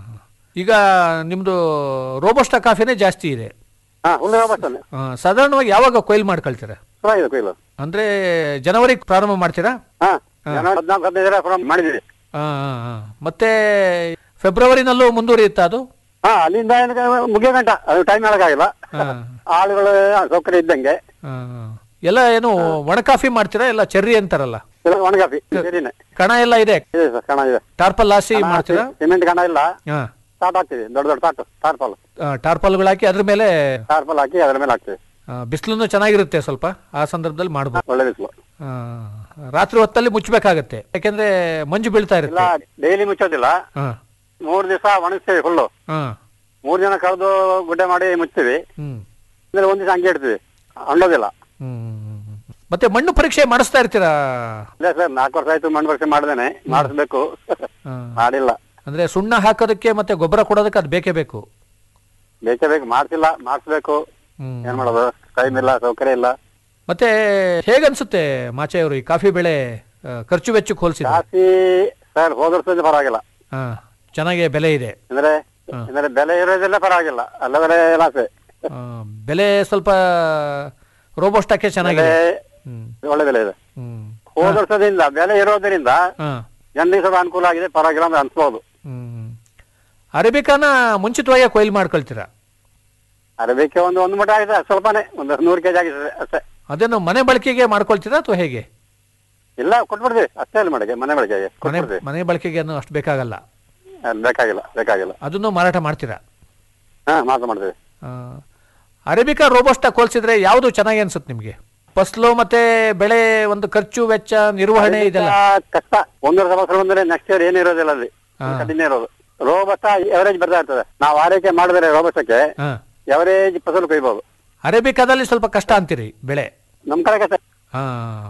ಈಗ ನಿಮ್ದು ರೋಬೋಸ್ಟಾ ಕಾಫಿನೇ ಜಾಸ್ತಿ ಇದೆ ಹಾ ಹುಲ್ಲು ಬಸ್ತಾನೆ ಆ, ಸಾಧಾರಣವಾಗಿ ಯಾವಾಗ ಕೊಯ್ಲು ಮಾಡ್ಕೊಳ್ತೀರಾ ಚೆನ್ನಾಗಿದೆ ಕೊಯ್ಲು ಅಂದ್ರೆ ಜನವರಿ ಪ್ರಾರಂಭ ಮಾಡ್ತೀರಾ ಹಾ ಜನವರಿ ಹದಿನಾಲ್ಕು ಹದಿನೈದರ ಪ್ರಾರಂಭ ಮಾಡಿದ್ದೀವಿ ಆ, ಆ, ಆ. ಮತ್ತೆ ಫೆಬ್ರವರಿನಲ್ಲೂ ಮುಂದುವರಿಯುತ್ತಾ ಅದು ಹಾ ಅಲ್ಲಿಂದ ಏನಕ್ಕೆ ಮುಗಿಯೋ ಗಂಟ ಅದು ಟೈಮ್ ಹೇಳಕ್ಕಾಗಿಲ್ಲ ಆ, ಆಳುಗಳು ಸೌಕರ್ಯ ಇದ್ದಂಗೆ ಆ, ಆ. ಎಲ್ಲ ಏನು ಒಣ ಕಾಫಿ ಮಾಡ್ತೀರಾ ಎಲ್ಲ ಚೆರ್ರಿ ಅಂತಾರಲ್ಲ ಇಲ್ಲ ಒಣಗಾಫಿ ಸರಿನೆ ಕಣ ಎಲ್ಲ ಇದೆ ಇದೆ ಸರ್ ಕಣ ಇದೆ ಟಾರ್ಪಲ್ ಹಾಸಿ ಮಾಡ್ತೀರಾ ಸಿಮೆಂಟ್ ಕಣ ಇಲ್ಲ ಹಾ ತಾಟ್ ಹಾಕ್ತೀವಿ ದೊಡ್ಡ ದೊಡ್ಡ ತಾಟು ಟಾರ್ಪಲ್ ಟಾರ್ಪಲ್ಗಳು ಹಾಕಿ ಅದ್ರ ಮೇಲೆ ಟಾರ್ಪಲ್ ಹಾಕಿ ಅದ್ರ ಮೇಲೆ ಹಾಕ್ತೀವಿ ಬಿಸಿಲು ಚೆನ್ನಾಗಿರುತ್ತೆ ಸ್ವಲ್ಪ ಆ ಸಂದರ್ಭದಲ್ಲಿ ಮಾಡ್ಬೋದು ಒಳ್ಳೆ ಬಿಸಿಲು ಆ, ರಾತ್ರಿ ಹೊತ್ತಲ್ಲಿ ಮುಚ್ಚಬೇಕಾಗತ್ತೆ ಯಾಕೆಂದ್ರೆ ಮಂಜು ಬೀಳ್ತಾ ಇಲ್ಲ ಇರುತ್ತೆ ಡೈಲಿ ಮುಚ್ಚೋದಿಲ್ಲ ಹಾ ಮೂರ್ ದಿವಸ ಒಣಗಿಸ್ತೀವಿ ಫುಲ್ಲು ಹಾ ಮೂರ್ ದಿನ ಕಳೆದು ಗುಡ್ಡೆ ಮಾಡಿ ಮುಚ್ತೀವಿ ಹ್ಮ್ ಅಂದ್ರೆ ಒಂದ್ ದಿವಸ ಹಂಗೆ ಇಡ್ತೀವಿ ಅಂಡೋದಿಲ್ಲ ಹ್ಮ್ ಮತ್ತೆ ಮಣ್ಣು ಪರೀಕ್ಷೆ ಮಾಡಿಸ್ತಾ ಇರ್ತೀರಾ ಇಲ್ಲ ಸರ್ ನಾಲ್ಕು ವರ್ಷ ಆಯ್ತು ಮಣ್ಣು ಪರೀಕ್ಷೆ ಮಾಡ್ದೇನೆ ಮಾಡಿಸ್ಬೇಕು ಹಾ. ಮಾಡಿಲ್ಲ ಅಂದ್ರೆ ಸುಣ್ಣ ಹಾಕೋದಕ್ಕೆ ಮತ್ತೆ ಗೊಬ್ಬರ ಕೊಡೋದಕ್ಕೆ ಅದು ಬೇಕೇ ಬೇಕು ಬೇಕೇ ಬೇಕು ಮಾಡ್ಸಿಲ್ಲ ಮಾಡಿಸ್ಬೇಕು ಹ್ಮ್. ಏನ್ ಮಾಡೋದು ಟೈಮ್ ಇಲ್ಲ ಸೌಕರ್ಯ ಇಲ್ಲ ಮತ್ತೆ ಹೇಗನ್ಸುತ್ತೆ ಮಾಚೆ ಅವರು ಈ ಕಾಫಿ ಬೆಳೆ ಆ, ಖರ್ಚು ವೆಚ್ಚಕ್ಕೆ ಹೋಲಿಸಿದ್ರೆ ಕಾಫಿ ಸರ್ ಹೋದ ವರ್ಷದಿಂದ ಪರವಾಗಿಲ್ಲ ಹಾ ಚೆನ್ನಾಗಿ ಬೆಲೆ ಇದೆ ಅಂದ್ರೆ ಅಂದ್ರೆ ಬೆಲೆ ಇರೋದೆಲ್ಲ ಪರವಾಗಿಲ್ಲ ಅಲ್ಲದ್ರೆ ಲಾಸೆ ಆ, ಬೆಲೆ ಸ್ವಲ್ಪ ರೋಬೋಸ್ಟಾಕ್ಕೆ ಚೆನ್ನಾಗಿದೆ ಬೆಲೆ ಹ್ಮ್ ಒಳ್ಳೆ ಬೆಲೆ ಇದೆ ಹ್ಮ್ ಹೋದ ವರ್ಷದಿಂದ ಬೆಲೆ ಇರೋದ್ರಿಂದ ಹಾ ಜನರಿಗೆ ಸ್ವಲ್ಪ ಅನುಕೂಲ ಆಗಿದೆ ಪರವಾಗಿಲ್ಲ ಅಂತ ಅನ್ಸ್ಬೋದು ಹ್ಮ್ ಅರೇಬಿಕಾನ ಮುಂಚಿತವಾಗಿ ಕೊಯ್ಲು ಮಾಡ್ಕೊಳ್ತೀರಾ ಅರಬೇಕೆ ಒಂದು ಒಂದು ಮಟ ಆಗಿದೆ ಸ್ವಲ್ಪನೇ ಒಂದು ನೂರು ಕೆಜಿ ಆಗಿದೆ ಅಷ್ಟೇ ಅದೇನು ಮನೆ ಬಳಕೆಗೆ ಮಾಡ್ಕೊಳ್ತೀರಾ ಅಥವಾ ಹೇಗೆ ಇಲ್ಲ ಕೊಟ್ಬಿಡ್ತೀವಿ ಅಷ್ಟೇ ಅಲ್ಲ ಮಾಡಿಗೆ ಮನೆ ಬಳಕೆಗೆ ಮನೆ ಕೊಟ್ಬಿಡ್ತೀವಿ ಮನೆ ಬಳಕೆಗೆ ಏನು ಅಷ್ಟು ಬೇಕಾಗಲ್ಲ ಅದ್ ಬೇಕಾಗಿಲ್ಲ ಬೇಕಾಗಿಲ್ಲ ಅದನ್ನು ಮಾರಾಟ ಮಾಡ್ತೀರಾ ಹಾ ಮಾತ್ರ ಮಾಡ್ತೀವಿ ಆ, ಅರೇಬಿಕಾ ರೋಬೋಸ್ಟಾ ಹೋಲಿಸಿದ್ರೆ ಯಾವುದು ಚೆನ್ನಾಗಿ ಅನ್ಸುತ್ತೆ ನಿಮಗೆ ಫಸ್ಲು ಮತ್ತೆ ಬೆಳೆ ಒಂದು ಖರ್ಚು ವೆಚ್ಚ ನಿರ್ವಹಣೆ ಇದೆಲ್ಲ ಕಷ್ಟ ಒಂದು ವರ್ಷ ಫಸಲು ಬಂದ್ರೆ ನೆಕ್ಸ್ಟ್ ಇಯರ್ ಏನು ಇರೋದಿಲ್ಲ ಅಲ್ಲಿ ಹಾ. ಕಠಿಣ ಇರೋದು ರೋಬಸ್ಟ ಎವರೇಜ್ ಬರ್ತಾ ಇರ್ತದೆ ನಾವು ಆರೈಕೆ ಮಾಡಿದ್ರೆ ರೋಬಸ್ಟಕ್ಕೆ ಹಾ ಎವರೇಜ್ ಫಸಲು ಕೊಯ್ಬೋದು ಅರೇಬಿಕಾದಲ್ಲಿ ಸ್ವಲ್ಪ ಕಷ್ಟ ಅಂತೀರಿ ಬೆಳೆ ನಮ್ ಕಡೆ ಕಷ್ಟ ಹಾ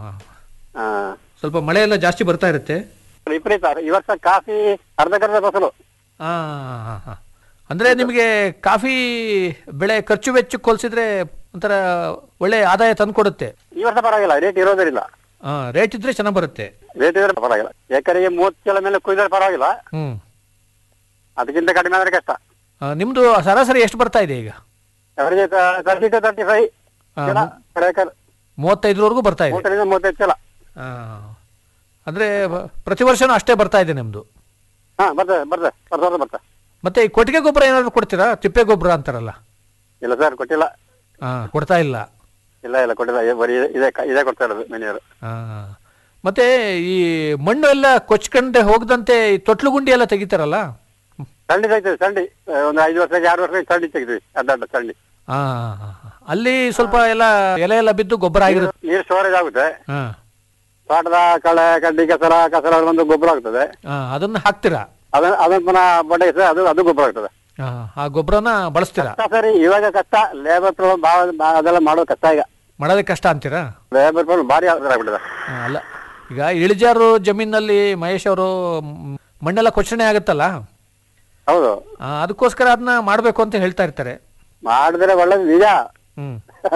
ಹಾ ಸ್ವಲ್ಪ ಮಳೆ ಎಲ್ಲ ಜಾಸ್ತಿ ಬರ್ತಾ ಇರುತ್ತೆ ವಿಪರೀತ ಈ ವರ್ಷ ಕಾಫಿ ಅರ್ಧಕ್ಕರ್ಧ ಫಸಲು ಹಾ ಹಾ, ಹಾ. ಅಂದ್ರೆ ನಿಮಗೆ ಕಾಫಿ ಬೆಳೆ ಖರ್ಚು ವೆಚ್ಚಕ್ಕೆ ಹೋಲಿಸಿದ್ರೆ ಒಂಥರ ಒಳ್ಳೆ ಆದಾಯ ತಂದ್ಕೊಡುತ್ತೆ ಈ ವರ್ಷ ಪರವಾಗಿಲ್ಲ ರೇಟ್ ಇರೋದಿಲ್ಲ ಹಾ ರೇಟ್ ಇದ್ರೆ ಚೆನ್ನಾಗಿ ಬರುತ್ತೆ ರೇಟ್ ಇದ್ರೆ ಪರವಾಗಿಲ್ಲ ಎಕರೆಗೆ ಮೂವತ್ತು ಕಿಲೋ ಮೇಲೆ ಕುಯ್ದ್ರೆ ಪರವಾಗಿಲ್ಲ ಹ್ಮ್ ಅದಕ್ಕಿಂತ ಕಡಿಮೆ ಆದ್ರೆ ಕಷ್ಟ ಆ, ನಿಮ್ದು ಸರಾಸರಿ ಎಷ್ಟು ಬರ್ತಾ ಇದೆ ಈಗ average thirty two thirty five ಆ, ಚಲ per acre. ಮೂವತ್ತೈದರವರೆಗೂ ಬರ್ತಾ ಇದೆ ಮೂವತ್ತರಿಂದ ಮೂವತ್ತೈದು ಚಲ ಆ, ಅಂದ್ರೆ ಬ- ಪ್ರತಿ ವರ್ಷನೂ ಅಷ್ಟೇ ಬರ್ತಾ ಇದೆ ನಿಮ್ದು ಹಾ ಬರ್ತದೆ ಬರ್ತದೆ ಬರ್ತದೆ ಬರ್ತದೆ ಮತ್ತೆ ಈ ಕೊಟ್ಟಿಗೆ ಗೊಬ್ಬರ ಏನಾದ್ರು ಕೊಡ್ತೀರಾ ತಿಪ್ಪೆ ಗೊಬ್ಬರ ಅಂತಾರಲ್ಲ ಇಲ್ಲ ಸರ್ ಕೊಟ್ಟಿಲ್ಲ ಹಾ ಕೊಡ್ತಾ ಇಲ್ಲ ಇಲ್ಲ ಇಲ್ಲ ಕೊಟ್ಟಿಲ್ಲ ಏ, ಬರೀ ಇದೇ ಇದೇ ಕೊಡ್ತಾ ಇರೋದು ಮೆನಿಯರು ಆ, ಮತ್ತೆ ಈ ಮಣ್ಣು ಎಲ್ಲ ಕೊಚ್ಕೊಂಡೆ ಹೋಗದಂತೆ ಈ ತೊಟ್ಲು ಗುಂಡಿ ಎಲ್ಲ ತೆಗಿತಾರಲ್ಲ ಚಂಡಿ ತೆಗ್ತೀವಿ ಚಂಡಿ ಆ, ಒಂದು ಐದು ವರ್ಷಕ್ಕೆ ಆರು ವರ್ಷಕ್ಕೆ ಚಂಡಿ ತೆಗ್ತೀವಿ ಅಡ್ಡ ಚಂಡಿ ಆ, ಅಲ್ಲಿ ಸ್ವಲ್ಪ ಎಲ್ಲ ಎಲೆ ಎಲ್ಲ ಬಿದ್ದು ಗೊಬ್ಬರ ಆಗಿರುತ್ತೆ ನೀರು ಸ್ಟೋರೇಜ್ ಆಗುತ್ತೆ ಹಾ ತೋಟದ ಕಳೆ ಕಡ್ಡಿ ಕಸರ ಕಸರ ಒಂದು ಗೊಬ್ಬರ ಆಗ್ತದೆ ಆ, ಅದನ್ನ ಹಾಕ್ತೀರಾ ಅದನ್ನ ಅದನ್ನ ಪುನಃ ಬಡಗಿಸಿದ್ರೆ ಅದು ಅದು ಗೊಬ್ಬರ ಆಗ್ತದೆ ಆ, ಆ ಗೊಬ್ಬರನ ಬಳಸ್ತೀರಾ ಕಷ್ಟ ಸರಿ ಇವಾಗ ಕಷ್ಟ ಲೇಬರ್ ಪ್ರಾಬ್ಲಮ್ ಭಾಳ ಬಾ- ಅದೆಲ್ಲ ಮಾಡೋದು ಕಷ್ಟ ಈಗ ಮಾಡೋದೇ ಕಷ್ಟ ಅಂತೀರಾ ಲೇಬರ್ ಪ್ರಾಬ್ಲಮ್ ಭಾರಿ ಆಗ್ಬಿಟ್ಟಿದೆ ಆ, ಅಲ್ಲ ಈಗ ಇಳಿಜಾರು ಜಮೀನಲ್ಲಿ ಮಹೇಶ್ ಅವರು ಮ್, ಮಣ್ಣೆಲ್ಲ ಕೊಚ್ಚಣೆ ಆಗುತ್ತಲ್ಲ ಹೌದು ಆ, ಅದಕ್ಕೋಸ್ಕರ ಅದನ್ನ ಮಾಡಬೇಕು ಅಂತ ಹೇಳ್ತಾ ಇರ್ತಾರೆ ಮಾಡಿದ್ರೆ ಒಳ್ಳೇದು ನಿಜ ಹ್ಮ್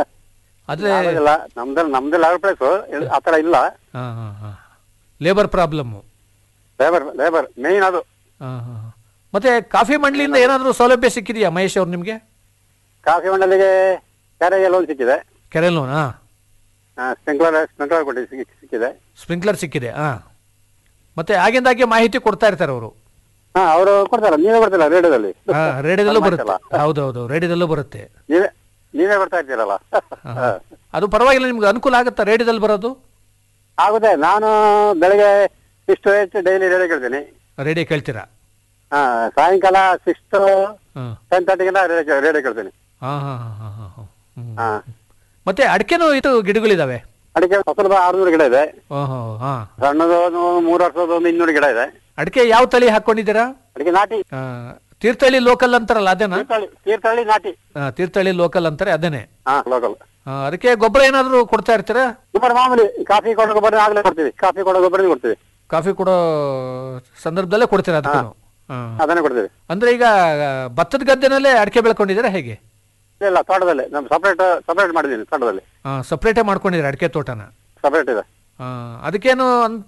ಆದ್ರೆ ಆಗೋದಿಲ್ಲ ನಮ್ದಲ್ಲಿ ನಮ್ದು ಲೇಬರ್ ಪ್ಲೇಸ್ ಆ ಥರ ಇಲ್ಲ ಹಾಂ ಹಾಂ ಹಾಂ labour problem labour labour main ಅದು ಹಾಂ ಹಾಂ ಮತ್ತೆ ಕಾಫಿ ಮಂಡಳಿಯಿಂದ ಏನಾದರೂ ಸೌಲಭ್ಯ ಸಿಕ್ಕಿದೆಯಾ ಮಹೇಶ್ ಅವ್ರು ನಿಮಗೆ ಕಾಫಿ ಮಂಡಲಿಗೆ ಕೆರೆಗೆ ಲೋನ್ ಸಿಕ್ಕಿದೆ ಕೆರೆ ಲೋನ್ ಹಾಂ ಸ್ಪ್ರಿಂಕ್ಲರ್ ಸ್ಪ್ರಿಂಕ್ಲರ್ ಕೊಟ್ಟು ಸಿಕ್ಕಿ- ಸಿಕ್ಕಿದೆ ಸ್ಪ್ರಿಂಕ್ಲರ್ ಸಿಕ್ಕಿದೆ ಹಾಂ ಮತ್ತೆ ಆಗಿಂದಾಗೆ ಮಾಹಿತಿ ಕೊಡ್ತಾ ಇರ್ತಾರೆ ಅವರು ಹಾ ಅವರು ಕೊಡ್ತಾರ ನೀವೇ ಕೊಡ್ತಿಲ್ಲ ರೇಡಿಯೋದಲ್ಲಿ ಹಾಂ ರೇಡಿಯೋದಲ್ಲೂ ಬರುತ್ತೆ ಮಾಹಿತಿ ಹೌದೌದು ರೇಡಿಯೋದಲ್ಲೂ ಬರುತ್ತೆ ನೀವೇ ನೀವೇ ಬರ್ತಾ ಇರ್ತೀರಲ್ಲ ಹಾ. ಅದು ಪರವಾಗಿಲ್ಲ ನಿಮ್ಗೆ ಅನುಕೂಲ ಆಗುತ್ತಾ ರೇಡಿಯೋದಲ್ಲಿ ಬರೋದು ಆಗುತ್ತೆ ನಾನು ಬೆಳಗ್ಗೆ ಇಷ್ಟು ಹೆಚ್ಚು ಡೈಲಿ ರೇಡಿಯೋ ಕೇಳ್ತೀನಿ ರೇಡಿಯೋ ಕೇಳ್ತೀರಾ ಹಾ ಸಾಯಂಕಾಲ ಸಿಕ್ಸ್ ಹಾಂ ಟೆನ್ ತರ್ಟಿಗೆಲ್ಲ ರೇಡಿಯೋ ರೇಡಿಯೋ ಕೇಳ್ತೀನಿ ಹಾಂ ಹಾಂ ಹಾಂ ಹಾಂ ಹಾಂ ಹಾ ಮತ್ತೆ ಅಡಿಕೆನೂ ಇದು ಗಿಡಗಳಿದಾವೆ ಅಡಿಕೆ ಫಸಲು ಆರ್ನೂರು ಗಿಡ ಇದೆ ಓಹೋ ಹಾಂ ಸಣ್ಣದು ಒಂದು ಮೂರು ವರ್ಷದ ಒಂದು ಇನ್ನೂರು ಗಿಡ ಇದೆ ಅಡಿಕೆ ಯಾವ ತಳಿ ಹಾಕೊಂಡಿದ್ದೀರಾ ಅಡಿಕೆ ನಾಟಿ ಆ, ತೀರ್ಥಹಳ್ಳಿ ಲೋಕಲ್ ಅಂತಾರಲ್ಲ ಅದೇನಾ ತೀರ್ಥಹಳ್ಳಿ ತೀರ್ಥಹಳ್ಳಿ ನಾಟಿ ಆ, ತೀರ್ಥಹಳ್ಳಿ ಲೋಕಲ್ ಅಂತಾರೆ ಅದೇನೆ ಹಾ ಲೋಕಲ್ ಆ, ಅದಕ್ಕೆ ಗೊಬ್ಬರ ಏನಾದರೂ ಕೊಡ್ತಾ ಇರ್ತೀರಾ ಗೊಬ್ಬರ ಮಾಮೂಲಿ ಕಾಫಿ ಕೊಡೋ ಗೊಬ್ಬರ ಆಗ್ಲೇ ಕೊಡ್ತೀವಿ ಕಾಫಿ ಕೊಡೋ ಗೊಬ್ಬರ ಕೊಡ್ತೀವಿ ಕಾಫಿ ಕೊಡೋ ಸಂದರ್ಭದಲ್ಲೇ ಕೊಡ್ತೀರಾ ಅದಕ್ಕೂ ಅದನ್ನೇ ಕೊಡ್ತೀವಿ ಅಂದ್ರೆ ಈಗ ಆ, ಭತ್ತದ ಗದ್ದೆನಲ್ಲೇ ಅಡಿಕೆ ಬೆಳ್ಕೊಂಡಿದ್ದೀರಾ ಹೇಗೆ ಇಲ್ಲ, ಇಲ್ಲ ತೋಟದಲ್ಲಿ ನಮ್ ಸಪರೇಟ್ ಸಪರೇಟ್ ಮಾಡಿದ್ದೀನಿ ತೋಟದಲ್ಲಿ ಸಪ್ರೇಟೇ ಮಾಡ್ಕೊಂಡಿದ್ದೀರಾ ಅಡಿಕೆ ತೋಟನ ಸಪರೇಟ್ ಇದೆ ಆ, ಅದಕ್ಕೇನು ಅಂತ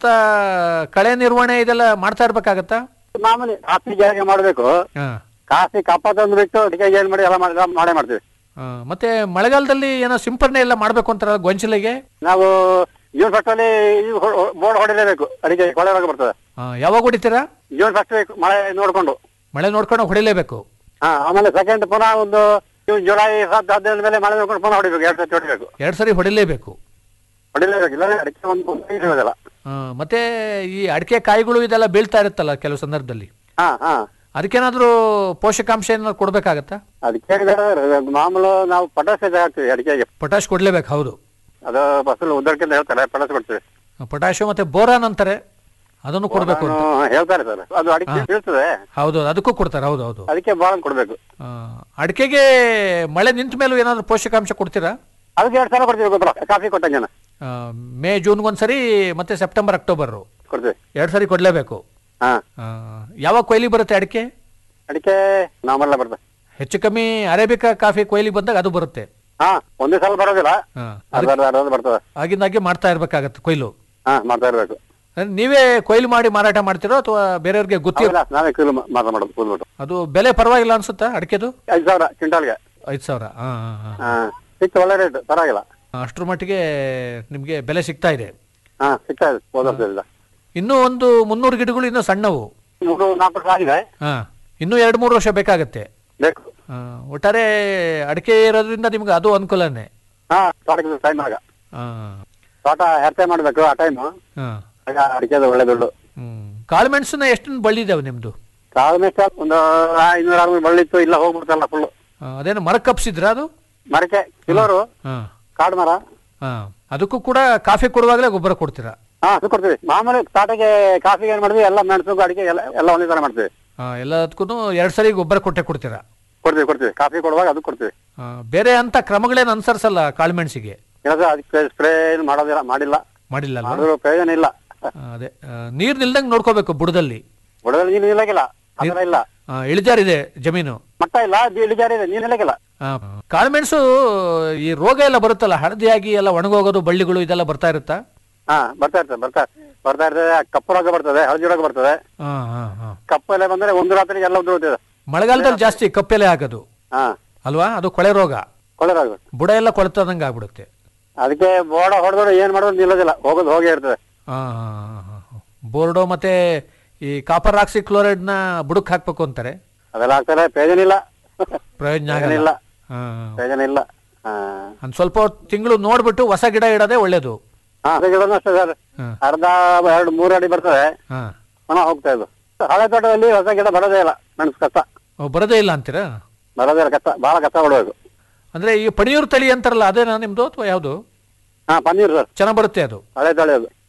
ಕಳೆ ನಿರ್ವಹಣೆ ಇದೆಲ್ಲ ಮಾಡ್ತಾ ಇರ್ಬೇಕಾಗತ್ತಾ ಮಾಮೂಲಿ ಕಾಫಿ ಜಾರಿಗೆ ಮಾಡಬೇಕು ಹಾ ಕಾಫಿ ಕಪ್ಪ ತಂದು ಬಿಟ್ಟು ಅಡಿಕೆ ಏನ್ ಮಾಡಿ ಎಲ್ಲ ಮಾಡಿ- ಮಾಡೇ ಮಾಡ್ತೀವಿ ಆ, ಮತ್ತೆ ಮಳೆಗಾಲದಲ್ಲಿ ಏನೋ ಸಿಂಪರಣೆ ಎಲ್ಲ ಮಾಡ್ಬೇಕು ಅಂತಾರಲ್ಲ ಗೊಂಚಲಿಗೆ ನಾವು ಜೂನ್ ಫಸ್ಟ್ ಅಲ್ಲಿ ಬೋರ್ಡ್ ಹೊಡಿಲೇಬೇಕು ಅಡಿಕೆ ಕೊಳೆ ರೋಗ ಬರ್ತದೆ ಆ, ಯಾವಾಗ ಹೊಡಿತೀರಾ ಜೂನ್ ಫಸ್ಟ್ ಮಳೆ ನೋಡ್ಕೊಂಡು ಮಳೆ ನೋಡ್ಕೊಂಡು ಹೊಡಿಲೇಬೇಕು ಹಾ ಆಮೇಲೆ ಸೆಕೆಂಡ್ ಪುನಃ ಒಂದು ಜೂನ್ ಜುಲೈ ಹತ್ತು ಹದಿನೈದು ಮೇಲೆ ಮಳೆ ನೋಡ್ಕೊಂಡು ಪುನಃ ಹೊಡಿಬೇಕು ಎರಡು ಸತಿ ಹೊಡಿಬೇಕು ಎರಡು ಸರಿ ಹೊಡಿಲೇಬೇಕು ಹೊಡಿಲೇಬೇಕು ಇಲ್ಲಾಂದ್ರೆ ಅಡಿಕೆ ಒಂದು ಇರೋದಿಲ್ಲ ಆ, ಮತ್ತೆ ಈ ಅಡಿಕೆ ಕಾಯಿಗಳು ಇದೆಲ್ಲ ಬೀಳ್ತಾ ಇರುತ್ತಲ್ಲ ಕೆಲವು ಸಂದರ್ಭದಲ್ಲಿ ಹಾ ಹಾ ಅದಕ್ಕೇನಾದ್ರೂ ಪೋಷಕಾಂಶ ಏನಾದ್ರು ಕೊಡ್ಬೇಕಾಗತ್ತಾ ಅದಕ್ಕೆ ಮಾಮೂಲು ನಾವು ಪಟಾಸ್ ಹಾಕ್ತೀವಿ ಅಡಿಕೆಗೆ ಪೊಟ್ಯಾಶ್ ಕೊಡ್ಲೇಬೇಕು ಹೌದು ಅದು ಫಸಲು ಉದ್ದಕ್ಕೆ ಅಂತ ಹೇಳ್ತಾರೆ ಪಟಾಸ್ ಕೊಡ್ತೀವಿ ಪೊಟ್ಯಾಶ್ ಮತ್ತೆ ಬೋರಾನ್ ಅಂತಾರೆ ಅದನ್ನು ಕೊಡ್ಬೇಕು ಅಂತ ನಾನು ಹೇಳ್ತಾರೆ ಸರ್ ಅದು ಅಡಿಕೆ ಬೀಳ್ತದೆ ಹೌದು ಅದಕ್ಕೂ ಕೊಡ್ತಾರೆ ಹೌದು ಹೌದು ಅದಕ್ಕೆ ಬಾಳ ಕೊಡ್ಬೇಕು ಆ, ಅಡಿಕೆಗೆ ಮಳೆ ನಿಂತ ಮೇಲೂ ಏನಾದ್ರು ಪೋಷಕಾಂಶ ಕೊಡ್ತೀರಾ ಅದಕ್ಕೆ ಎರಡು ಸಲ ಕೊಡ್ತೀವಿ ಗೊಬ್ಬರ ಕಾಫಿ ಕೊಟ್ಟಂಗೆನ ಆ, ಮೇ ಜೂನ್ಗೊಂದ್ಸರಿ ಮತ್ತೆ ಸೆಪ್ಟೆಂಬರ್ ಅಕ್ಟೋಬರ್ ಕೊಡ್ತೀವಿ ಎರಡು ಸರಿ ಕೊಡ್ಲೇಬೇಕು ಹಾ ಆ, ಯಾವಾಗ ಕೊಯ್ಲಿ ಬರುತ್ತೆ ಅಡಿಕೆ ಅಡಿಕೆ ನಾಮೆಲ್ಲ ಬರ್ತದೆ ಹೆಚ್ಚು ಕಮ್ಮಿ ಅರೇಬಿಕಾ ಕಾಫಿ ಕೊಯ್ಲಿ ಬಂದಾಗ ಅದು ಬರುತ್ತೆ ಹಾ ಒಂದೇ ಸಲ ಬರೋದಿಲ್ಲ ಹಾ, ಅರ್ಧ ಅರ್ಧ ಅರ್ಧ ಬರ್ತದೆ ಆಗಿಂದಾಗೆ ಮಾಡ್ತಾ ಇರ್ಬೇಕಾಗತ್ತೆ ಕೊಯ್ಲು ಹಾ ಮಾಡ್ತಾ ಇರ್ಬೇಕು ಅಂದ್ರೆ ನೀವೇ ಕೊಯ್ಲು ಮಾಡಿ ಮಾರಾಟ ಮಾಡ್ತೀರೋ ಅಥವಾ ಬೇರೆಯವ್ರಿಗೆ ಗೊತ್ತಿ ಹೌದಾ? ನಾವೇ ಕೂಲಿ ಮಾತ್ರ ಮಾಡೋದು ಕೂಲ್ಬಿಟ್ಟು ಅದು ಬೆಲೆ ಪರವಾಗಿಲ್ಲ ಅನ್ಸುತ್ತಾ ಅಡಿಕೆದು ಐದು ಸಾವಿರ ಕ್ವಿಂಟಾಲ್ಗೆ ಐದು ಸಾವಿರ ಹಾ ಹಾ ಹಾ ಹಾ ಸಿಕ್ತು ಒಳ್ಳೆ ರೇಟ್ ಪರವಾಗಿಲ್ಲ ಅಷ್ಟ್ರ ಮಟ್ಟಿಗೆ ನಿಮಗೆ ಬೆಲೆ ಸಿಗ್ತಾ ಇದೆ ಹಾ ಸಿಗ್ತಾ ಇದೆ ಹೋದ ವರ್ಷದಿಂದ ಇನ್ನೂ ಒಂದು ಮುನ್ನೂರು ಗಿಡಗಳು ಇನ್ನೂ ಸಣ್ಣವು ಮೂರು ನಾಲ್ಕು ವರ್ಷ ಆಗಿದೆ ಹಾ ಇನ್ನೂ ಎರಡು ಮೂರು ವರ್ಷ ಬೇಕಾಗತ್ತೆ ಬೇಕು ಆ, ಒಟ್ಟಾರೆ ಅಡಿಕೆ ಇರೋದ್ರಿಂದ ನಿಮ್ಗೆ ಅದು ಅನುಕೂಲನೇ ಹಾ ತೋಟಕ್ಕೆ ಟೈಮ್ ಆಗ ಆ, ತೋಟ ಹೆರ್ತೆ ಮಾಡ್ಬೇಕು ಆ ಟೈಮ್ ಹಾ ಆಗ ಅಡಿಕೆದು ಒಳ್ಳೆ ದುಡ್ಡು ಹ್ಮ್ ಕಾಳುಮೆಣಸನ್ನ ಎಷ್ಟು ಬಳ್ಳಿದಾವೆ ನಿಮ್ದು ಕಾಳು ಮೇಷ್ಟ ಒಂದು ಐನೂರ ಆರ್ನೂರು ಬಳ್ಳಿತ್ತು ಇಲ್ಲ ಹೋಗ್ಬಿಡ್ತಲ್ಲ ಫುಲ್ ಆ, ಅದೇನು ಮರ ಕಪ್ಸಿದ್ರಾ ಅದು ಮರಕ್ಕೆ ಕಿಲೋರು ಹಾ ಕಾಡು ಮರ ಹಾ ಅದಕ್ಕೂ ಕೂಡ ಕಾಫಿ ಕೊಡುವಾಗಲೇ ಗೊಬ್ಬರ ಕೊಡ್ತೀರಾ ಹಾ ಅದು ಕೊಡ್ತೀವಿ ಮಾಮೂಲಿ ತೋಟಕ್ಕೆ ಕಾಫಿಗೆ ಏನ್ ಮಾಡಿದ್ವಿ ಎಲ್ಲ ಮೆಣಸು ಅಡಿಕೆ ಎಲ್ಲ ಎಲ್ಲ ಒಂದೇ ತರ ಮಾಡ್ತೀವಿ ಆ, ಎಲ್ಲದಕ್ಕೂ ಎರಡು ಸರಿ ಗೊಬ್ಬರ ಕೊಟ್ಟೆ ಕೊಡ್ತೀರಾ ಕೊಡ್ತೀವಿ ಕೊಡ್ತೀವಿ ಕಾಫಿ ಕೊಡುವಾಗ ಅದು ಕೊಡ್ತೀವಿ ಆ, ಬೇರೆ ಅಂತ ಕ್ರಮಗಳೇನು ಅನುಸರಿಸಲ್ಲ ಕಾಳುಮೆಣಸಿಗೆ ಇಲ್ಲ ಅದಕ್ಕೆ ಸ್ಪ್ರೇ ಏನು ಮಾಡೋದಿಲ್ಲ ಮಾಡಿಲ್ಲ ಮಾಡಿಲ್ಲ ಅಲ್ವಾ ಮಾಡಿದ್ರು ಪ್ರಯೋಜನ ಇಲ್ಲ ಆ, ಅದೇ ನೀರು ನಿಲ್ದಂಗೆ ನೋಡ್ಕೋಬೇಕು ಬುಡದಲ್ಲಿ ಬುಡದಲ್ಲಿ ನೀನು ನಿಲ್ಲಗಿಲ್ಲ ಅದರ ಇಲ್ಲ ಆ, ಇಳಿಜಾರಿದೆ ಜಮೀನು ಮಟ್ಟ ಇಲ್ಲ ಅದು ಇಳಿಜಾರಿ ಇದೆ ನೀನು ನಿಲ್ಲಗಿಲ್ಲ ಆ, ಕಾಳುಮೆಣಸು ಈ ರೋಗ ಎಲ್ಲ ಬರುತ್ತಲ್ಲ ಹಳದಿಯಾಗಿ ಎಲ್ಲ ಒಣಗೋಗೋದು ಬಳ್ಳಿಗಳು ಇದೆಲ್ಲ ಬರ್ತಾ ಇರುತ್ತಾ ಹಾ ಬರ್ತಾ ಇರ್ತದೆ ಬರ್ತಾ ಬರ್ತಾ ಇರ್ತದೆ ಕಪ್ಪು ರೋಗ ಬರ್ತದೆ ಹಳದಿ ರೋಗ ಬರ್ತದೆ ಹಾ ಹಾ ಹಾ ಕಪ್ಪು ಎಲೆ ಬಂದ್ರೆ ಒಂದು ರಾತ್ರಿಗೆ ಎಲ್ಲ ಉದುರುತ್ತದೆ ಮಳೆಗಾಲದಲ್ಲಿ ಜಾಸ್ತಿ ಕಪ್ಪೆಲೆ ಆಗೋದು ಹಾ ಅಲ್ವಾ ಅದು ಕೊಳೆ ರೋಗ ಕೊಳೆ ರೋಗ ಬುಡ ಎಲ್ಲ ಕೊಳೆತದಂಗೆ ಆಗ್ಬಿಡುತ್ತೆ ಅದಕ್ಕೆ ಬೋಡ ಹೊಡೆದ್ರು ಏನ್ ಮಾಡೋದು ನಿಲ್ಲೋದಿಲ್ಲ ಹೋಗೋದು ಹೋಗೇ ಇರ್ತದೆ ಹಾ ಹಾ ಹಾ, ಹಾ, ಹಾ. ಬೋರ್ಡೋ ಮತ್ತೆ ಈ ಕಾಪರ್ ಆಕ್ಸಿ ಕ್ಲೋರೈಡ್ನ ಬುಡಕ್ ಹಾಕ್ಬೇಕು ಅಂತಾರೆ ಅದೆಲ್ಲ ಆಗ್ತಾರೆ ಪ್ರಯೋಜನ ಇಲ್ಲ ಪ್ರಯೋಜನ ಪ್ರಯೋಜನ ಆಗಲ್ಲ ಇಲ್ಲ ಹಾ ಪ್ರಯೋಜನ ಇಲ್ಲ ಹಾ ಒಂದ್ ಸ್ವಲ್ಪ ತಿಂಗಳು ನೋಡ್ಬಿಟ್ಟು ಹೊಸ ಗಿಡ ಇಡೋದೇ ಒಳ್ಳೇದು ಹಾ ಅದು ಗಿಡನೂ ಅಷ್ಟೇ ಸರ್ ಹಾ. ಅರ್ಧ ಎರಡು ಮೂರು ಅಡಿ ಬರ್ತದೆ ಹಾ ಪುನಃ ಹೋಗ್ತಾ ಇದು ಹಳೆ ತೋಟದಲ್ಲಿ ಹೊಸ ಗಿಡ ಬರೋದೇ ಇಲ್ಲ ಮೆಣಸು ಕಷ್ಟ ಓ, ಬರೋದೇ ಇಲ್ಲ ಅಂತೀರಾ ಬರೋದೇ ಇಲ್ಲ ಕಷ್ಟ ಬಹಳ ಕಷ್ಟ ಬಿಡ್ಬೇಕು ಅಂದ್ರೆ ಈ ಪಣಿಯೂರು ತಳಿ ಅಂತಾರಲ್ಲ ಅದೇನಾ ನಿಮ್ದು ಅಥವಾ ಯಾವುದು ಹಾ ಪನ್ನೀರ್ ಸರ್ ಚೆನ್ನಾಗ್ ಬರುತ್ತೆ ಅದು ಹಳೆ ತಳಿ ಅದು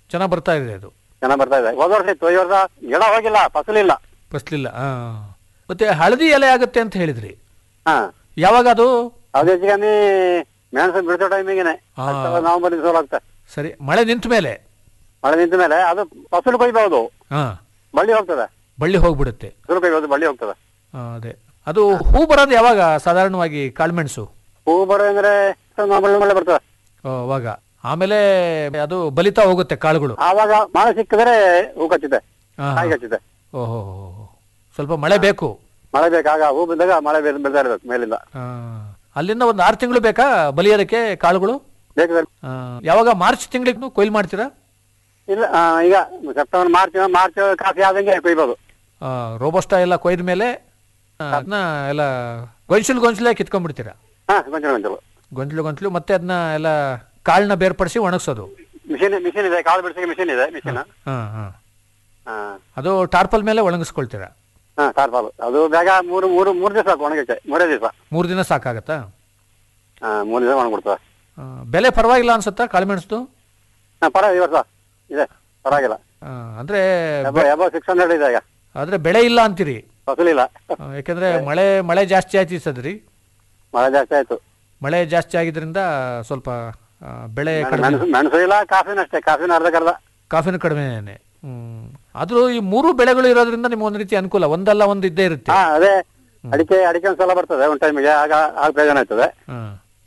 ಚೆನ್ನಾಗಿ ಬರ್ತಾ ಇದೆ ಅದು ಚೆನ್ನಾಗ್ ಬರ್ತಾ ಇದೆ ಹೋದ ವರ್ಷ ಇತ್ತು ಈ ವರ್ಷ ಗಿಡ ಹೋಗಿಲ್ಲ ಫಸಲಿಲ್ಲ ಫಸ್ಲಿಲ್ಲ ಆ. ಮತ್ತೆ ಹಳದಿ ಎಲೆ ಆಗುತ್ತೆ ಅಂತ ಹೇಳಿದ್ರಿ ಹಾ ಯಾವಾಗ ಅದು ಅದು ಹೆಚ್ಚು ಕಮ್ಮಿ ಮೆಣಸು ಬಿಡಿಸೋ ಟೈಮಿಗೆನೆ ಹಾ. ನವೆಂಬರ್ ಶುರು ಆಗ್ತದೆ ಸರಿ ಮಳೆ ನಿಂತ ಮೇಲೆ ಮಳೆ ನಿಂತ ಮೇಲೆ ಅದು ಫಸಲು ಕೊಯ್ಬಹುದು ಹಾ ಬಳ್ಳಿ ಹೋಗ್ತದೆ ಬಳ್ಳಿ ಹೋಗ್ಬಿಡುತ್ತೆ ಫಸಲು ಕೊಯ್ಬಹುದು ಬಳ್ಳಿ ಹೋಗ್ತದೆ ಆ, ಅದೇ ಅದು ಹೂ ಬರೋದು ಯಾವಾಗ ಸಾಧಾರಣವಾಗಿ ಕಾಳುಮೆಣಸು ಹೂ ಬರೋ ಅಂದ್ರೆ ನವೆಂಬರ್ ಮಳೆ ಬರ್ತದೆ ಓ, ಅವಾಗ ಆಮೇಲೆ ಅದು ಬಲಿತಾ ಹೋಗುತ್ತೆ ಕಾಳುಗಳು ಆವಾಗ ಮಳೆ ಸಿಕ್ಕಿದ್ರೆ ಹೂ ಕಚ್ಚಿದೆ ಹಾ, ಹಾ. ಕಾಯಿ ಕಚ್ಚಿದೆ ಓಹೋ ಸ್ವಲ್ಪ ಮಳೆ ಬೇಕು ಮಳೆ ಬೇಕಾಗ ಹೂ ಬಿದ್ದಾಗ ಮಳೆ ಬೀಳ್- ಬೀಳ್ತಾ ಇರ್ಬೇಕು ಮೇಲಿಂದ ಆ, ಅಲ್ಲಿಂದ ಒಂದು ಆರು ತಿಂಗಳು ಬೇಕಾ ಬಲಿಯೋದಕ್ಕೆ ಕಾಳುಗಳು ಬೇಕು ಸರ್ ಆ, ಯಾವಾಗ ಮಾರ್ಚ್ ತಿಂಗಳಿಗೆ ಕೊಯ್ಲು ಮಾಡ್ತೀರಾ ಇಲ್ಲ ಆ, ಈಗ ಸೆಪ್ಟೆಂಬರ್ ಮಾರ್ಚ್ ಮಾರ್ಚ್ ಕಾಫಿ ಆದಂಗೆ ಕೊಯ್ಬೋದು ಆ, ರೋಬೋಸ್ಟಾ ಎಲ್ಲ ಕೊಯ್ದ ಮೇಲೆ ಅದನ್ನ ಎಲ್ಲ ಗೊಂಚಲು ಗೊಂಚಲೇ ಕಿತ್ಕೊಂಡ್ಬಿಡ್ತೀರಾ ಹಾ ಗೊಂಚಲು ಗೊಂಚಲು ಗೊಂಚಲು ಗೊಂಚಲು ಮತ್ತೆ ಅದನ್ನ ಎಲ್ಲ ಕಾಳನ್ನ ಬೇರ್ಪಡಿಸಿ ಒಣಗಿಸೋದು ಮಿಷಿನ್ ಮಿಷಿನ್ ಇದೆ ಕಾಳು ಬಿಡಿಸಕ್ಕೆ ಮಿಷಿನ್ ಇದೆ ಮಿಷಿನ್ ಹಾ ಹಾ ಹಾ ಅದು ಟಾರ್ಪಲ್ ಮೇಲೆ ಒಣಗಿಸ್ಕೊಳ್ತೀರಾ ಹಾ ಟಾರ್ಪಾಲು ಅದು ಬೇಗ ಮೂರು ಮೂರು ಮೂರು ದಿವಸ ಸಾಕು ಒಣಗಕ್ಕೆ ಮೂರೇ ದಿವಸ ಮೂರು ದಿನ ಸಾಕಾಗತ್ತಾ ಹಾ ಮೂರು ದಿವಸ ಒಣಗ್ಬಿಡ್ತದೆ ಆ, ಬೆಲೆ ಪರವಾಗಿಲ್ಲ ಅನ್ಸುತ್ತಾ ಕಾಳುಮೆಣಸ್ದು ಹಾ ಪರವಾಗಿಲ್ಲ ಈ ವರ್ಷ ಇದೆ ಪರವಾಗಿಲ್ಲ ಆ, ಅಂದ್ರೆ ಎಬೋ ಸಿಕ್ಸ್ ಹಂಡ್ರೆಡ್ ಇದೆ ಈಗ ಆದ್ರೆ ಬೆಳೆ ಇಲ್ಲ ಅಂತೀರಿ ಫಸಲಿಲ್ಲ ಆ, ಯಾಕಂದ್ರೆ ಮಳೆ ಮಳೆ ಜಾಸ್ತಿ ಆಯ್ತು ಈ ಸದ್ರಿ ಮಳೆ ಜಾಸ್ತಿ ಆಯ್ತು ಮಳೆ ಜಾಸ್ತಿ ಆಗಿದ್ರಿಂದ ಸ್ವಲ್ಪ ಆ, ಬೆಳೆ ಕಡಿಮೆ ಮೆಣಸು ಮೆಣಸು ಇಲ್ಲ ಕಾಫಿನ ಅಷ್ಟೇ ಕಾಫಿನ ಅರ್ಧ ಕರ್ದ ಕಾಫಿನ ಕಡಿಮೆನೆ ಹ್ಮ್ ಆದ್ರೂ ಈ ಮೂರು ಬೆಳೆಗಳು ಇರೋದ್ರಿಂದ ನಿಮ್ಗೆ ಒಂದ್ ರೀತಿ ಅನುಕೂಲ ಒಂದಲ್ಲ ಒಂದು ಇದ್ದೇ ಇರುತ್ತೆ ಹಾ ಅದೇ ಅಡಿಕೆ ಅಡಿಕೆ ಒಂದ್ಸಲ ಬರ್ತದೆ ಒಂದ್ ಟೈಮಿಗೆ ಆಗ ಆಗ ಪ್ರಯೋಜನ ಆಯ್ತದೆ ಹಾ.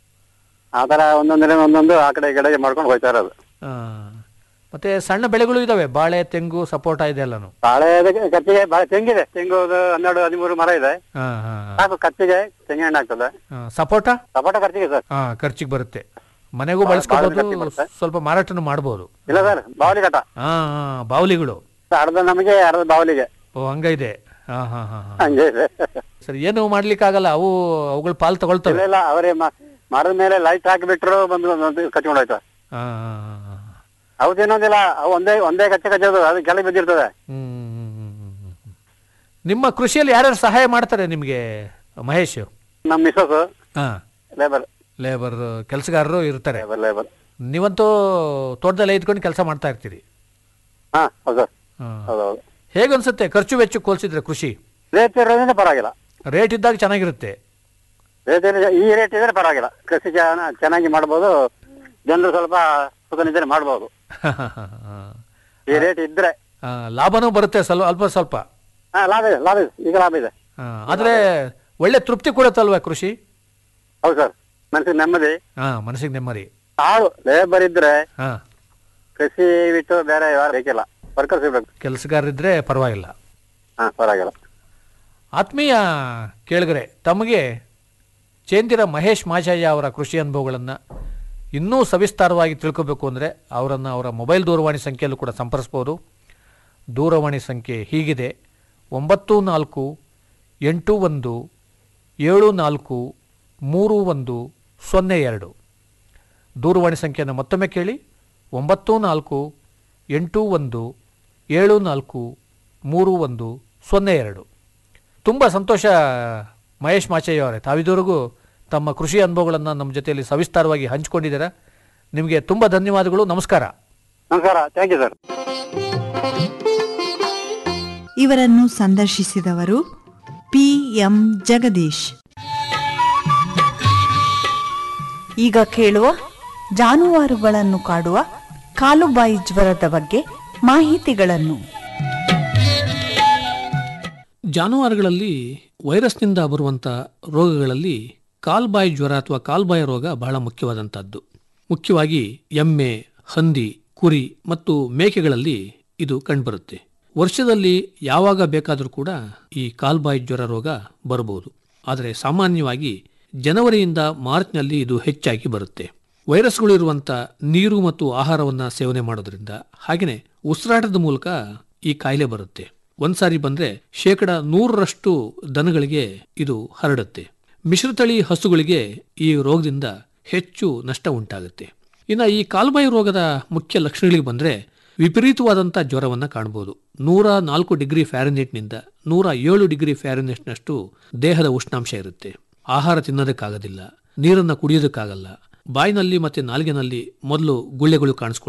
ಆ ತರ ಒಂದೊಂದಿನ ಒಂದೊಂದು ಆ ಕಡೆ ಈ ಕಡೆಗೆ ಮಾಡ್ಕೊಂಡು ಹೋಯ್ತಾ ಇರೋದು ಆ. ಮತ್ತೆ ಸಣ್ಣ ಬೆಳೆಗಳು ಇದಾವೆ ಬಾಳೆ ತೆಂಗು ಸಪೋಟ ಇದೆ ಎಲ್ಲಾನು ಬಾಳೆ ಅದಕ್ಕೆ ಕಚ್ಚಿಗೆ ಬಾಳೆ ತೆಂಗಿದೆ ತೆಂಗು ಒಂದು ಹನ್ನೆರಡು ಹದಿಮೂರು ಮರ ಇದೆ ಹಾ ಹಾ ಹಾ. ಸಾಕು ಕಚ್ಚಿಗೆ ತೆಂಗಿನ ಹಣ್ಣು ಆಗ್ತದೆ ಆ, ಸಪೋಟ ಸಪೋಟ ಖರ್ಚಿಗೆ ಸರ್ ಹಾ ಖರ್ಚಿಗೆ ಬರುತ್ತೆ ಮನೆಗೂ ಬಾಳೆ- ಬಾಳೆ ಖರ್ಚಿಗೆ ಬಳಸ್ಕೋಬಹುದು ಬರುತ್ತೆ. ಸ್ವಲ್ಪ ಮಾರಾಟನು ಮಾಡಬಹುದು ಇಲ್ಲ ಸರ್ ಬಾವಲಿ ಕಟ ಹಾ ಹಾ ಬಾವಲಿಗಳು ಅರ್ಧ ನಮಗೆ ಅರ್ಧ ಬಾವಲಿಗೆ ಓ ಹಂಗೈದೆ ಹಾ ಹಾ ಹಾ ಹಾ ಹಂಗೆ ಇದೆ ಸರಿ ಏನು ಮಾಡ್ಲಿಕ್ಕಾಗಲ್ಲ ಅವು ಅವುಗಳ ಪಾಲ್ ಇಲ್ಲ ತಗೊಳ್ತವೆ ಇಲ್ಲ ಅವರೇ ಮರದ ಮೇಲೆ ಲೈಟ್ ಹಾಕಿಬಿಟ್ರು ಬಂದು ಒಂದು ಕಚ್ಕೊಂಡು ಹೋಯ್ತು ಹಾ ಹಾ ಹಾ ಹಾ. ಅವು ತಿನ್ನೋದಿಲ್ಲ ಅವು ಒಂದೇ ಒಂದೇ ಕಚ್ಚೆ ಕಚ್ಚೋದು ಅದು ಕೆಳಗೆ ಬಿದ್ದಿರ್ತದೆ ಹ್ಮ್, ಹ್ಮ್, ಹ್ಮ್, ಹ್ಮ್, ಹ್ಮ್. ನಿಮ್ಮ ಕೃಷಿಯಲ್ಲಿ ಯಾರ್ಯಾರು ಸಹಾಯ ಮಾಡ್ತಾರೆ ನಿಮಗೆ ಮಹೇಶ್ ನಮ್ಮ ಮಿಸ್ಸಸ್ ಹಾ ಲೇಬರ್ ಲೇಬರ್ ಕೆಲಸಗಾರರು ಇರ್ತಾರೆ ಲೇಬರ್ ಲೇಬರ್ ನೀವಂತೂ ತೋಟದಲ್ಲಿ ಇದ್ಕೊಂಡು ಕೆಲಸ ಮಾಡ್ತಾ ಇರ್ತೀರಿ ಹಾ ಹೌದು ಹಾ. ಹೌದೌದು ಹೇಗನ್ಸುತ್ತೆ ಖರ್ಚು ವೆಚ್ಚಕ್ಕೆ ಹೋಲಿಸಿದ್ರೆ ಕೃಷಿ ರೇಟ್ ಇರೋದ್ರಿಂದ ಪರವಾಗಿಲ್ಲ ರೇಟ್ ಇದ್ದಾಗ ಚೆನ್ನಾಗಿರುತ್ತೆ ರೇಟ್ ಇದ್ರೆ- ಈ ರೇಟ್ ಇದ್ರೆ ಪರವಾಗಿಲ್ಲ ಕೃಷಿ ಚೆನ್ನ- ಚೆನ್ನಾಗಿ ಮಾಡ್ಬೋದು ಜನರು ಸ್ವಲ್ಪ ಸುಖ ನಿದ್ರೆ ಮಾಡ್ಬೋದು ಈ ರೇಟ್ ಇದ್ರೆ ಆ, ಲಾಭನೂ ಬರುತ್ತೆ ಸ್ವಲ್ಪ ಅಲ್ಪ ಸ್ವಲ್ಪ ಹಾ ಲಾಭ ಇದೆ ಲಾಭ ಇದೆ ಈಗ ಲಾಭ ಇದೆ ಆ, ಆದ್ರೆ ಒಳ್ಳೆ ತೃಪ್ತಿ ಕೊಡುತ್ತಲ್ವಾ ಕೃಷಿ ಹೌದು ಸರ್ ಮನಸ್ಸಿಗೆ ನೆಮ್ಮದಿ ಹಾ ಮನಸ್ಸಿಗೆ ನೆಮ್ಮದಿ ಆಳು ಲೇಬರ್ ಇದ್ರೆ ಹಾ ಕೃಷಿ ಬಿಟ್ಟು ಬೇರೆ ಯಾರು ಬೇಕಿಲ್ಲ ವರ್ಕರ್ಸ್ ಇರ್ಬೇಕು ಕೆಲಸಗಾರರಿದ್ರೆ ಪರವಾಗಿಲ್ಲ ಹಾ ಪರವಾಗಿಲ್ಲ ಆತ್ಮೀಯ ಕೇಳಿಗರೆ ತಮಗೆ ಚೇಂದಿರ ಮಹೇಶ್ ಮಾಚಯ್ಯ ಅವರ ಕೃಷಿ ಅನುಭವಗಳನ್ನು ಇನ್ನೂ ಸವಿಸ್ತಾರವಾಗಿ ತಿಳ್ಕೋಬೇಕು ಅಂದರೆ ಅವರನ್ನು ಅವರ ಮೊಬೈಲ್ ದೂರವಾಣಿ ಸಂಖ್ಯೆಯಲ್ಲೂ ಕೂಡ ಸಂಪರ್ಸ್ಬೋದು ದೂರವಾಣಿ ಸಂಖ್ಯೆ ಹೀಗಿದೆ ಒಂಬತ್ತು ನಾಲ್ಕು ಎಂಟು ಒಂದು ಏಳು ನಾಲ್ಕು ಮೂರು ಒಂದು ಸೊನ್ನೆ ಎರಡು ದೂರವಾಣಿ ಸಂಖ್ಯೆಯನ್ನು ಮತ್ತೊಮ್ಮೆ ಕೇಳಿ ಒಂಬತ್ತು ನಾಲ್ಕು ಎಂಟು ಒಂದು ಏಳು ನಾಲ್ಕು ಮೂರು ಒಂದು ಸೊನ್ನೆ ಎರಡು ತುಂಬ ಸಂತೋಷ ಮಹೇಶ್ ಮಾಚಯ್ಯ ಅವರೇ ತಾವಿದುವರೆಗೂ ತಮ್ಮ ಕೃಷಿ ಅನುಭವಗಳನ್ನು ನಮ್ಮ ಜೊತೆಯಲ್ಲಿ ಸವಿಸ್ತಾರವಾಗಿ ಹಂಚಿಕೊಂಡಿದ್ದೀರಾ ನಿಮಗೆ ತುಂಬ ಧನ್ಯವಾದಗಳು ನಮಸ್ಕಾರ ನಮಸ್ಕಾರ ಥ್ಯಾಂಕ್ ಯು ಸರ್ ಇವರನ್ನು ಸಂದರ್ಶಿಸಿದವರು ಪಿ ಎಂ ಜಗದೀಶ್ ಈಗ ಕೇಳುವ ಜಾನುವಾರುಗಳನ್ನು ಕಾಡುವ ಕಾಲುಬಾಯಿ ಜ್ವರದ ಬಗ್ಗೆ ಮಾಹಿತಿಗಳನ್ನು ಜಾನುವಾರುಗಳಲ್ಲಿ ವೈರಸ್ನಿಂದ ಬರುವಂಥ ರೋಗಗಳಲ್ಲಿ ಕಾಲ್ಬಾಯಿ ಜ್ವರ ಅಥವಾ ಕಾಲ್ಬಾಯಿ ರೋಗ ಬಹಳ ಮುಖ್ಯವಾದಂಥದ್ದು ಮುಖ್ಯವಾಗಿ ಎಮ್ಮೆ ಹಂದಿ ಕುರಿ ಮತ್ತು ಮೇಕೆಗಳಲ್ಲಿ ಇದು ಕಂಡುಬರುತ್ತೆ ವರ್ಷದಲ್ಲಿ ಯಾವಾಗ ಬೇಕಾದರೂ ಕೂಡ ಈ ಕಾಲ್ಬಾಯಿ ಜ್ವರ ರೋಗ ಬರಬಹುದು ಆದರೆ ಸಾಮಾನ್ಯವಾಗಿ ಜನವರಿಯಿಂದ ಮಾರ್ಚ್ನಲ್ಲಿ ಇದು ಹೆಚ್ಚಾಗಿ ಬರುತ್ತೆ ವೈರಸ್ಗಳು ಇರುವಂಥ ನೀರು ಮತ್ತು ಆಹಾರವನ್ನು ಸೇವನೆ ಮಾಡೋದ್ರಿಂದ ಹಾಗೆಯೇ ಉಸಿರಾಟದ ಮೂಲಕ ಈ ಕಾಯಿಲೆ ಬರುತ್ತೆ ಒಂದ್ಸಾರಿ ಬಂದ್ರೆ ಶೇಕಡ ನೂರರಷ್ಟು ದನಗಳಿಗೆ ಇದು ಹರಡುತ್ತೆ ಮಿಶ್ರತಳಿ ಹಸುಗಳಿಗೆ ಈ ರೋಗದಿಂದ ಹೆಚ್ಚು ನಷ್ಟ ಉಂಟಾಗುತ್ತೆ ಇನ್ನು ಈ ಕಾಲ್ಬಾಯಿ ರೋಗದ ಮುಖ್ಯ ಲಕ್ಷಣಗಳಿಗೆ ಬಂದ್ರೆ ವಿಪರೀತವಾದಂಥ ಜ್ವರವನ್ನು ಕಾಣಬಹುದು ನೂರ ನಾಲ್ಕು ಡಿಗ್ರಿ ಫ್ಯಾರನೇಟ್ನಿಂದ ನೂರ ಏಳು ಡಿಗ್ರಿ ಫ್ಯಾರನೇಟ್ನಷ್ಟು ದೇಹದ ಉಷ್ಣಾಂಶ ಇರುತ್ತೆ ಆಹಾರ ತಿನ್ನೋದಕ್ಕಾಗೋದಿಲ್ಲ ನೀರನ್ನು ಕುಡಿಯೋದಕ್ಕಾಗಲ್ಲ ಬಾಯಿನಲ್ಲಿ ಮತ್ತೆ ನಾಲಿಗೆನಲ್ಲಿ ಮೊದಲು ಗುಳ್ಳೆಗಳು ಕಾಣಿಸ್ಕೊಳ್ತವೆ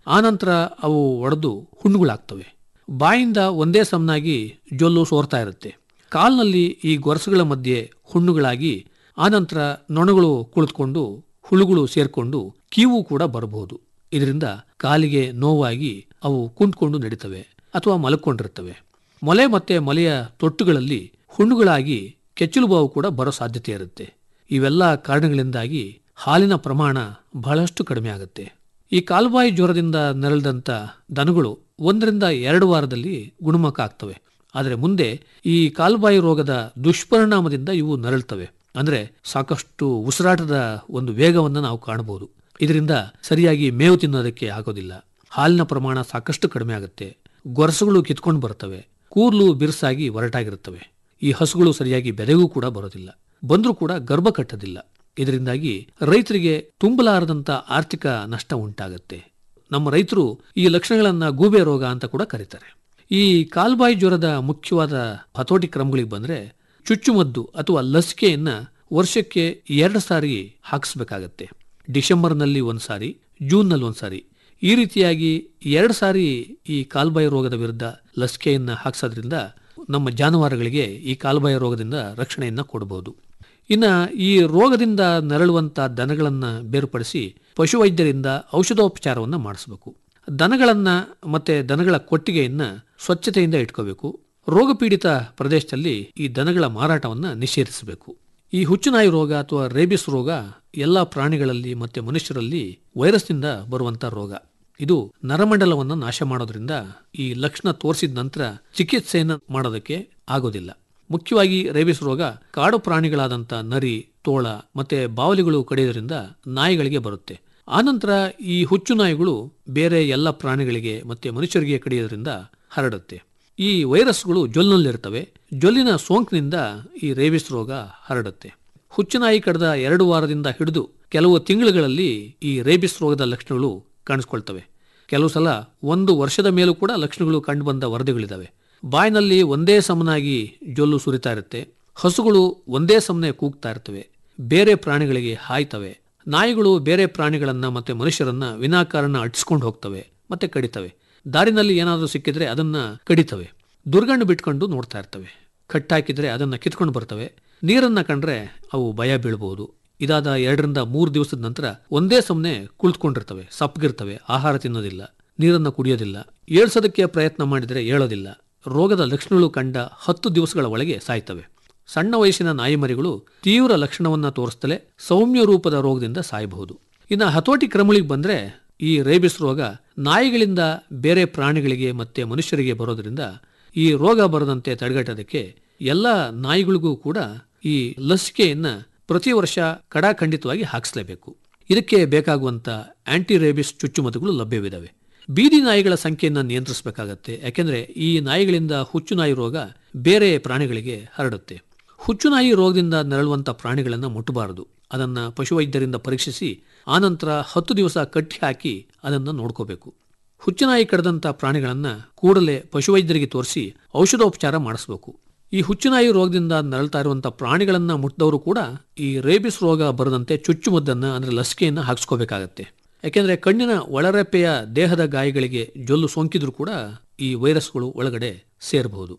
ಆನಂತರ ಅವು ಒಡೆದು ಹುಣ್ಣುಗಳಾಗ್ತವೆ ಬಾಯಿಂದ ಒಂದೇ ಸಮನಾಗಿ ಜೊಲ್ಲು ಸೋರ್ತಾ ಇರುತ್ತೆ ಕಾಲ್ನಲ್ಲಿ ಈ ಗೊರಸುಗಳ ಮಧ್ಯೆ ಹುಣ್ಣುಗಳಾಗಿ ಆನಂತರ ನೊಣಗಳು ಕುಳಿತುಕೊಂಡು ಹುಳುಗಳು ಸೇರ್ಕೊಂಡು ಕೀವು ಕೂಡ ಬರಬಹುದು ಇದರಿಂದ ಕಾಲಿಗೆ ನೋವಾಗಿ ಅವು ಕುಂತ್ಕೊಂಡು ನಡೀತವೆ ಅಥವಾ ಮಲಕೊಂಡಿರ್ತವೆ ಮೊಲೆ ಮತ್ತೆ ಮೊಲೆಯ ತೊಟ್ಟುಗಳಲ್ಲಿ ಹುಣ್ಣುಗಳಾಗಿ ಕೆಚ್ಚಲು ಬಾವು ಕೂಡ ಬರೋ ಸಾಧ್ಯತೆ ಇರುತ್ತೆ ಇವೆಲ್ಲ ಕಾರಣಗಳಿಂದಾಗಿ ಹಾಲಿನ ಪ್ರಮಾಣ ಬಹಳಷ್ಟು ಕಡಿಮೆ ಆಗುತ್ತೆ ಈ ಕಾಲುಬಾಯಿ ಜ್ವರದಿಂದ ನರಳಿದಂಥ ದನಗಳು ಒಂದರಿಂದ ಎರಡು ವಾರದಲ್ಲಿ ಗುಣಮುಖ ಆಗ್ತವೆ ಆದರೆ ಮುಂದೆ ಈ ಕಾಲುಬಾಯಿ ರೋಗದ ದುಷ್ಪರಿಣಾಮದಿಂದ ಇವು ನರಳ್ತವೆ ಅಂದ್ರೆ ಸಾಕಷ್ಟು ಉಸಿರಾಟದ ಒಂದು ವೇಗವನ್ನು ನಾವು ಕಾಣಬಹುದು ಇದರಿಂದ ಸರಿಯಾಗಿ ಮೇವು ತಿನ್ನೋದಕ್ಕೆ ಆಗೋದಿಲ್ಲ ಹಾಲಿನ ಪ್ರಮಾಣ ಸಾಕಷ್ಟು ಕಡಿಮೆ ಆಗುತ್ತೆ ಗೊರಸುಗಳು ಕಿತ್ಕೊಂಡು ಬರ್ತವೆ ಕೂದಲು ಬಿರುಸಾಗಿ ಒರಟಾಗಿರುತ್ತವೆ ಈ ಹಸುಗಳು ಸರಿಯಾಗಿ ಬೆದೆಗೂ ಕೂಡ ಬರೋದಿಲ್ಲ ಬಂದರೂ ಕೂಡ ಗರ್ಭ ಕಟ್ಟೋದಿಲ್ಲ ಇದರಿಂದಾಗಿ ರೈತರಿಗೆ ತುಂಬಲಾರದಂತ ಆರ್ಥಿಕ ನಷ್ಟ ಉಂಟಾಗುತ್ತೆ ನಮ್ಮ ರೈತರು ಈ ಲಕ್ಷಣಗಳನ್ನ ಗೂಬೆ ರೋಗ ಅಂತ ಕೂಡ ಕರೀತಾರೆ ಈ ಕಾಲ್ಬಾಯಿ ಜ್ವರದ ಮುಖ್ಯವಾದ ಹತೋಟಿ ಕ್ರಮಗಳಿಗೆ ಬಂದ್ರೆ ಚುಚ್ಚುಮದ್ದು ಅಥವಾ ಲಸಿಕೆಯನ್ನ ವರ್ಷಕ್ಕೆ ಎರಡು ಸಾರಿ ಹಾಕಿಸ್ಬೇಕಾಗತ್ತೆ ಡಿಸೆಂಬರ್ನಲ್ಲಿ ಒಂದು ಸಾರಿ ಜೂನ್ನಲ್ಲಿ ಒಂದು ಸಾರಿ ಈ ರೀತಿಯಾಗಿ ಎರಡು ಸಾರಿ ಈ ಕಾಲ್ಬಾಯಿ ರೋಗದ ವಿರುದ್ಧ ಲಸಿಕೆಯನ್ನ ಹಾಕ್ಸೋದ್ರಿಂದ ನಮ್ಮ ಜಾನುವಾರುಗಳಿಗೆ ಈ ಕಾಲ್ಬಾಯಿ ರೋಗದಿಂದ ರಕ್ಷಣೆಯನ್ನ ಕೊಡಬಹುದು ಇನ್ನ ಈ ರೋಗದಿಂದ ನರಳುವಂತ ದನಗಳನ್ನ ಬೇರ್ಪಡಿಸಿ ಪಶುವೈದ್ಯರಿಂದ ಔಷಧೋಪಚಾರವನ್ನ ಮಾಡಿಸಬೇಕು ದನಗಳನ್ನ ಮತ್ತೆ ದನಗಳ ಕೊಟ್ಟಿಗೆಯನ್ನ ಸ್ವಚ್ಛತೆಯಿಂದ ಇಟ್ಕೋಬೇಕು ರೋಗಪೀಡಿತ ಪ್ರದೇಶದಲ್ಲಿ ಈ ದನಗಳ ಮಾರಾಟವನ್ನ ನಿಷೇಧಿಸಬೇಕು ಈ ಹುಚ್ಚುನಾಯಿ ರೋಗ ಅಥವಾ ರೇಬಿಸ್ ರೋಗ ಎಲ್ಲ ಪ್ರಾಣಿಗಳಲ್ಲಿ ಮತ್ತೆ ಮನುಷ್ಯರಲ್ಲಿ ವೈರಸ್ನಿಂದ ಬರುವಂತ ರೋಗ ಇದು ನರಮಂಡಲವನ್ನು ನಾಶ ಮಾಡೋದ್ರಿಂದ ಈ ಲಕ್ಷಣ ತೋರಿಸಿದ ನಂತರ ಚಿಕಿತ್ಸೆಯನ್ನು ಮಾಡೋದಕ್ಕೆ ಆಗೋದಿಲ್ಲ ಮುಖ್ಯವಾಗಿ ರೇಬಿಸ್ ರೋಗ ಕಾಡು ಪ್ರಾಣಿಗಳಾದಂಥ ನರಿ ತೋಳ ಮತ್ತೆ ಬಾವಲಿಗಳು ಕಡಿಯೋದ್ರಿಂದ ನಾಯಿಗಳಿಗೆ ಬರುತ್ತೆ ಆನಂತರ ಈ ಹುಚ್ಚು ನಾಯಿಗಳು ಬೇರೆ ಎಲ್ಲ ಪ್ರಾಣಿಗಳಿಗೆ ಮತ್ತೆ ಮನುಷ್ಯರಿಗೆ ಕಡಿಯೋದ್ರಿಂದ ಹರಡುತ್ತೆ ಈ ವೈರಸ್ಗಳು ಜೊಲ್ಲಿನಲ್ಲಿರ್ತವೆ ಜೊಲ್ಲಿನ ಸೋಂಕಿನಿಂದ ಈ ರೇಬಿಸ್ ರೋಗ ಹರಡುತ್ತೆ ಹುಚ್ಚುನಾಯಿ ಕಡ್ದ ಎರಡು ವಾರದಿಂದ ಹಿಡಿದು ಕೆಲವು ತಿಂಗಳುಗಳಲ್ಲಿ ಈ ರೇಬಿಸ್ ರೋಗದ ಲಕ್ಷಣಗಳು ಕಾಣಿಸ್ಕೊಳ್ತವೆ ಕೆಲವು ಸಲ ಒಂದು ವರ್ಷದ ಮೇಲೂ ಕೂಡ ಲಕ್ಷಣಗಳು ಕಂಡುಬಂದ ವರದಿಗಳಿದ್ದಾವೆ ಬಾಯಿನಲ್ಲಿ ಒಂದೇ ಸಮನಾಗಿ ಜೊಲ್ಲು ಸುರಿತಾ ಇರುತ್ತೆ ಹಸುಗಳು ಒಂದೇ ಸಮನೆ ಕೂಗ್ತಾ ಇರ್ತವೆ ಬೇರೆ ಪ್ರಾಣಿಗಳಿಗೆ ಹಾಯ್ತವೆ ನಾಯಿಗಳು ಬೇರೆ ಪ್ರಾಣಿಗಳನ್ನ ಮತ್ತೆ ಮನುಷ್ಯರನ್ನ ವಿನಾಕಾರಣ ಅಟ್ಸ್ಕೊಂಡು ಹೋಗ್ತವೆ ಮತ್ತೆ ಕಡಿತವೆ ದಾರಿನಲ್ಲಿ ಏನಾದರೂ ಸಿಕ್ಕಿದ್ರೆ ಅದನ್ನ ಕಡಿತವೆ ದುರ್ಗಣ್ಣು ಬಿಟ್ಕೊಂಡು ನೋಡ್ತಾ ಇರ್ತವೆ ಕಟ್ಟಾಕಿದ್ರೆ ಅದನ್ನ ಕಿತ್ಕೊಂಡು ಬರ್ತವೆ ನೀರನ್ನ ಕಂಡ್ರೆ ಅವು ಭಯ ಬೀಳ್ಬಹುದು ಇದಾದ ಎರಡರಿಂದ ಮೂರು ದಿವಸದ ನಂತರ ಒಂದೇ ಸಮನೆ ಕುಳಿತುಕೊಂಡಿರ್ತವೆ ಸಪ್ಪಗಿರ್ತವೆ ಆಹಾರ ತಿನ್ನೋದಿಲ್ಲ ನೀರನ್ನ ಕುಡಿಯೋದಿಲ್ಲ ಏಳ್ಸೋದಕ್ಕೆ ಪ್ರಯತ್ನ ಮಾಡಿದರೆ ಏಳೋದಿಲ್ಲ ರೋಗದ ಲಕ್ಷಣಗಳು ಕಂಡ ಹತ್ತು ದಿವಸಗಳ ಒಳಗೆ ಸಾಯ್ತವೆ ಸಣ್ಣ ವಯಸ್ಸಿನ ನಾಯಿಮರಿಗಳು ತೀವ್ರ ಲಕ್ಷಣವನ್ನ ತೋರಿಸ್ತಲೇ ಸೌಮ್ಯ ರೂಪದ ರೋಗದಿಂದ ಸಾಯಬಹುದು ಇನ್ನು ಹತೋಟಿ ಕ್ರಮಗಳಿಗೆ ಬಂದ್ರೆ ಈ ರೇಬಿಸ್ ರೋಗ ನಾಯಿಗಳಿಂದ ಬೇರೆ ಪ್ರಾಣಿಗಳಿಗೆ ಮತ್ತೆ ಮನುಷ್ಯರಿಗೆ ಬರೋದ್ರಿಂದ ಈ ರೋಗ ಬರದಂತೆ ತಡೆಗಟ್ಟೋದಕ್ಕೆ ಎಲ್ಲ ನಾಯಿಗಳಿಗೂ ಕೂಡ ಈ ಲಸಿಕೆಯನ್ನ ಪ್ರತಿ ವರ್ಷ ಕಡಾಖಂಡಿತವಾಗಿ ಹಾಕಿಸಲೇಬೇಕು ಇದಕ್ಕೆ ಬೇಕಾಗುವಂತ ಆಂಟಿ ರೇಬಿಸ್ ಚುಚ್ಚುಮದ್ದುಗಳು ಲಭ್ಯವಿದ್ದಾವೆ ಬೀದಿ ನಾಯಿಗಳ ಸಂಖ್ಯೆಯನ್ನು ನಿಯಂತ್ರಿಸಬೇಕಾಗತ್ತೆ ಯಾಕೆಂದ್ರೆ ಈ ನಾಯಿಗಳಿಂದ ಹುಚ್ಚು ನಾಯಿ ರೋಗ ಬೇರೆ ಪ್ರಾಣಿಗಳಿಗೆ ಹರಡುತ್ತೆ ಹುಚ್ಚು ನಾಯಿ ರೋಗದಿಂದ ನರಳುವಂತ ಪ್ರಾಣಿಗಳನ್ನು ಮುಟ್ಟಬಾರದು ಅದನ್ನ ಪಶುವೈದ್ಯರಿಂದ ಪರೀಕ್ಷಿಸಿ ಆನಂತರ ಹತ್ತು ದಿವಸ ಕಟ್ಟಿ ಹಾಕಿ ಅದನ್ನ ನೋಡ್ಕೋಬೇಕು ಹುಚ್ಚುನಾಯಿ ಕಡದಂತ ಪ್ರಾಣಿಗಳನ್ನ ಕೂಡಲೇ ಪಶುವೈದ್ಯರಿಗೆ ತೋರಿಸಿ ಔಷಧೋಪಚಾರ ಮಾಡಿಸಬೇಕು ಈ ಹುಚ್ಚುನಾಯಿ ರೋಗದಿಂದ ನರಳ್ತಾ ಇರುವಂತಹ ಪ್ರಾಣಿಗಳನ್ನ ಮುಟ್ಟಿದವರು ಕೂಡ ಈ ರೇಬಿಸ್ ರೋಗ ಬರದಂತೆ ಚುಚ್ಚುಮದ್ದನ್ನ ಅಂದ್ರೆ ಲಸಿಕೆಯನ್ನ ಹಾಕಿಸ್ಕೋಬೇಕಾಗತ್ತೆ ಯಾಕೆಂದ್ರೆ ಕಣ್ಣಿನ ಒಳರೆಪ್ಪೆಯ ದೇಹದ ಗಾಯಗಳಿಗೆ ಜೊಲ್ಲು ಸೋಂಕಿದ್ರು ಕೂಡ ಈ ವೈರಸ್ಗಳು ಒಳಗಡೆ ಸೇರಬಹುದು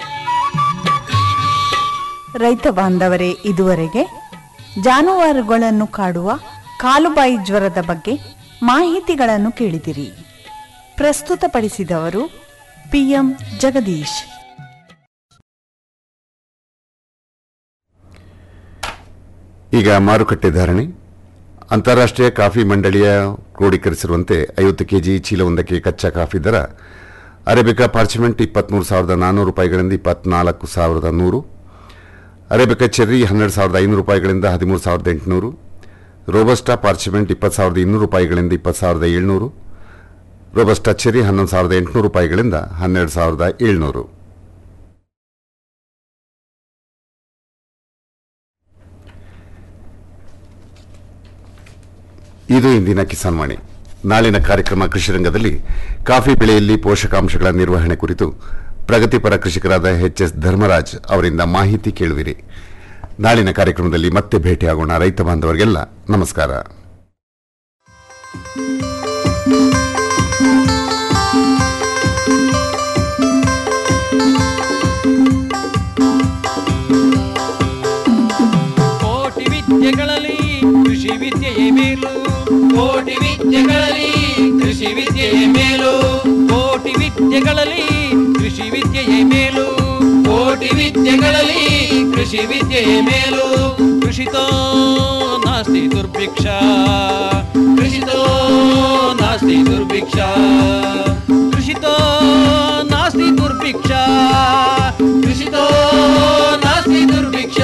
ರೈತ ಬಾಂಧವರೇ ಇದುವರೆಗೆ ಜಾನುವಾರುಗಳನ್ನು ಕಾಡುವ ಕಾಲುಬಾಯಿ ಜ್ವರದ ಬಗ್ಗೆ ಮಾಹಿತಿಗಳನ್ನು ಕೇಳಿದಿರಿ ಪ್ರಸ್ತುತಪಡಿಸಿದವರು ಪಿಎಂ ಜಗದೀಶ್ ಈಗ ಮಾರುಕಟ್ಟೆ ಧಾರಣೆ ಅಂತಾರಾಷ್ಟ್ರೀಯ ಕಾಫಿ ಮಂಡಳಿಯ ಕ್ರೋಢೀಕರಿಸಿರುವಂತೆ ಐವತ್ತು ಕೆಜಿ ಚೀಲವೊಂದಕ್ಕೆ ಕಚ್ಚಾ ಕಾಫಿ ದರ ಅರೇಬಿಕಾ ಪಾರ್ಚಮೆಂಟ್ ಇಪ್ಪತ್ತ್ಮೂರು ಸಾವಿರದ ನಾನ್ನೂರು ರೂಪಾಯಿಗಳಿಂದ ಇಪ್ಪತ್ನಾಲ್ಕು ಸಾವಿರದ ನೂರು ಅರೇಬಿಕಾ ಚೆರ್ರಿ ಹನ್ನೆರಡು ಸಾವಿರದ ಐನೂರು ರೂಪಾಯಿಗಳಿಂದ ಹದಿಮೂರು ಸಾವಿರದ ಎಂಟುನೂರು ರೋಬಸ್ಟಾ ಪಾರ್ಚಮೆಂಟ್ ಇಪ್ಪತ್ತು ಸಾವಿರದ ಇನ್ನೂರು ರೂಪಾಯಿಗಳಿಂದ ಇಪ್ಪತ್ತು ಸಾವಿರದ ಏಳ್ನೂರು ರೋಬಸ್ಟಾ ಚೆರ್ರಿ ಹನ್ನೊಂದು ಸಾವಿರದ ಎಂಟುನೂರು ರೂಪಾಯಿಗಳಿಂದ ಹನ್ನೆರಡು ಸಾವಿರದ ಏಳ್ನೂರು ಇದು ಇಂದಿನ ಕಿಸಾನ್ ವಾಣಿ ನಾಳಿನ ಕಾರ್ಯಕ್ರಮ ಕೃಷಿ ರಂಗದಲ್ಲಿ ಕಾಫಿ ಬೆಳೆಯಲ್ಲಿ ಪೋಷಕಾಂಶಗಳ ನಿರ್ವಹಣೆ ಕುರಿತು ಪ್ರಗತಿಪರ ಕೃಷಿಕರಾದ ಎಚ್ ಎಸ್ ಧರ್ಮರಾಜ್ ಅವರಿಂದ ಮಾಹಿತಿ ಕೇಳುವಿರಿ ನಾಳಿನ ಕಾರ್ಯಕ್ರಮದಲ್ಲಿ ಮತ್ತೆ ಭೇಟಿಯಾಗೋಣ ರೈತ ಬಾಂಧವರಿಗೆಲ್ಲ ನಮಸ್ಕಾರ ಕೃಷಿ ವಿದ್ಯೆಯೇ ಮೇಲು ಕೋಟಿ ವಿದ್ಯೆಗಳಲ್ಲಿ ಕೃಷಿ ವಿದ್ಯೆಯೇ ಮೇಲು ಕೋಟಿ ವಿದ್ಯೆಗಳಲ್ಲಿ ಕೃಷಿ ವಿದ್ಯೆಯೇ ಮೇಲು ಕೋಟಿ ವಿದ್ಯೆಗಳಲ್ಲಿ ಕೃಷಿ ವಿದ್ಯೆಯೇ ಮೇಲು ಕೃಷಿತೋ ನಾಸ್ತಿ ದುರ್ಭಿಕ್ಷ ಕೃಷಿತೋ ನಾಸ್ತಿ ದುರ್ಭಿಕ್ಷ ಕೃಷಿತೋ ನಾಸ್ತಿ ದುರ್ಭಿಕ್ಷ ಕೃಷಿತೋ ನಾಸ್ತಿ ದುರ್ಭಿಕ್ಷ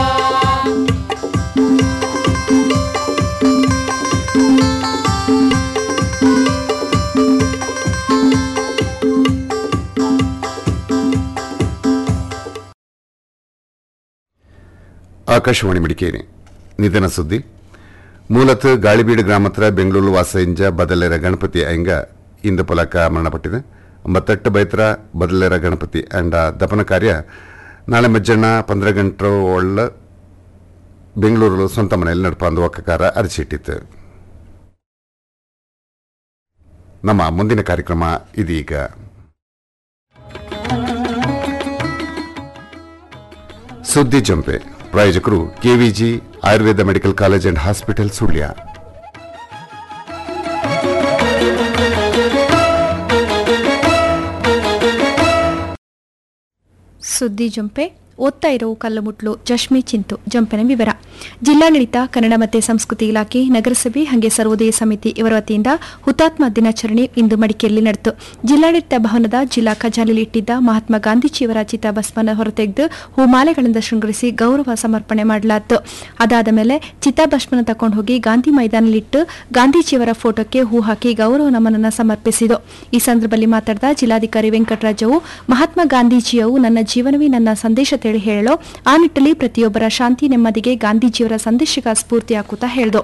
ಆಕಾಶವಾಣಿ ಮಡಿಕೇರಿ ನಿಧನ ಸುದ್ದಿ ಮೂಲತಃ ಗಾಳಿಬೀಡು ಗ್ರಾಮತ್ರ ಬೆಂಗಳೂರು ವಾಸಂಜ ಬದಲೇರ ಗಣಪತಿ ಅಯ್ಯಂಗ ಇಂದು ಪಲಕ ಮರಣಪಟ್ಟಿದೆ ಮತ್ತಟ್ಟು ಬೈತ್ರ ಬದಲೇರ ಗಣಪತಿ ಅಂಡ ದಪನ ಕಾರ್ಯ ನಾಳೆ ಮಧ್ಯಾಹ್ನ ಪಂದ್ರ ಗಂಟೆ ಒಳ್ಳ ಬೆಂಗಳೂರು ಸ್ವಂತ ಮನೆಯಲ್ಲಿ ನಡ್ಪಂದು ಒಕ್ಕಕಾರ ಅರಚಿಟ್ಟಿತ್ತು ನಮ್ಮ ಮುಂದಿನ ಕಾರ್ಯಕ್ರಮ ಇದೀಗ ಸುದ್ದಿ ಜಂಪೆ ಪ್ರಾಯೋಜಕರು KVG Ayurveda medical college and hospital Sullia ಸುದ್ದಿ ಜಂಪೆ ಓದ್ತಾ ಇರೋ ಕಲ್ಲುಮುಟ್ಲು ಜಶ್ಮಿ ಚಿಂತು ಜಂಪೆನ ವಿವರ ಜಿಲ್ಲಾಡಳಿತ ಕನ್ನಡ ಮತ್ತು ಸಂಸ್ಕೃತಿ ಇಲಾಖೆ ನಗರಸಭೆ ಹಾಗೆ ಸರ್ವೋದಯ ಸಮಿತಿ ಇವರ ವತಿಯಿಂದ ಹುತಾತ್ಮ ದಿನಾಚರಣೆ ಇಂದು ಮಡಿಕೇರಿಯಲ್ಲಿ ನಡೆಯಿತು ಜಿಲ್ಲಾಡಳಿತ ಭವನದ ಜಿಲ್ಲಾ ಖಜಾನೆಯಲ್ಲಿ ಇಟ್ಟಿದ್ದ ಮಹಾತ್ಮ ಗಾಂಧೀಜಿಯವರ ಚಿತಾಭಸ್ಮನ ಹೊರತೆಗೆದು ಹೂಮಾಲೆಗಳಿಂದ ಶೃಂಗರಿಸಿ ಗೌರವ ಸಮರ್ಪಣೆ ಮಾಡಲಾಯಿತು ಅದಾದ ಮೇಲೆ ಚಿತಾಭಸ್ಮನ ತಕೊಂಡು ಹೋಗಿ ಗಾಂಧಿ ಮೈದಾನದಲ್ಲಿಟ್ಟು ಗಾಂಧೀಜಿಯವರ ಫೋಟೋಕ್ಕೆ ಹೂ ಹಾಕಿ ಗೌರವ ನಮನನ ಸಮರ್ಪಿಸಿತು ಈ ಸಂದರ್ಭದಲ್ಲಿ ಮಾತನಾಡಿದ ಜಿಲ್ಲಾಧಿಕಾರಿ ವೆಂಕಟರಾಜವು ಮಹಾತ್ಮ ಗಾಂಧೀಜಿಯವು ನನ್ನ ಜೀವನವೇ ನನ್ನ ಸಂದೇಶ ತಿಳಿ ಹೇಳಲು ಆ ನಿಟ್ಟಲ್ಲಿ ಪ್ರತಿಯೊಬ್ಬರ ಶಾಂತಿ ನೆಮ್ಮದಿಗೆ ಗಾಂಧೀಜಿಯವರ ಸಂದೇಶಕ ಸ್ಫೂರ್ತಿಯಾಗುತ್ತಾ ಹೇಳಿದು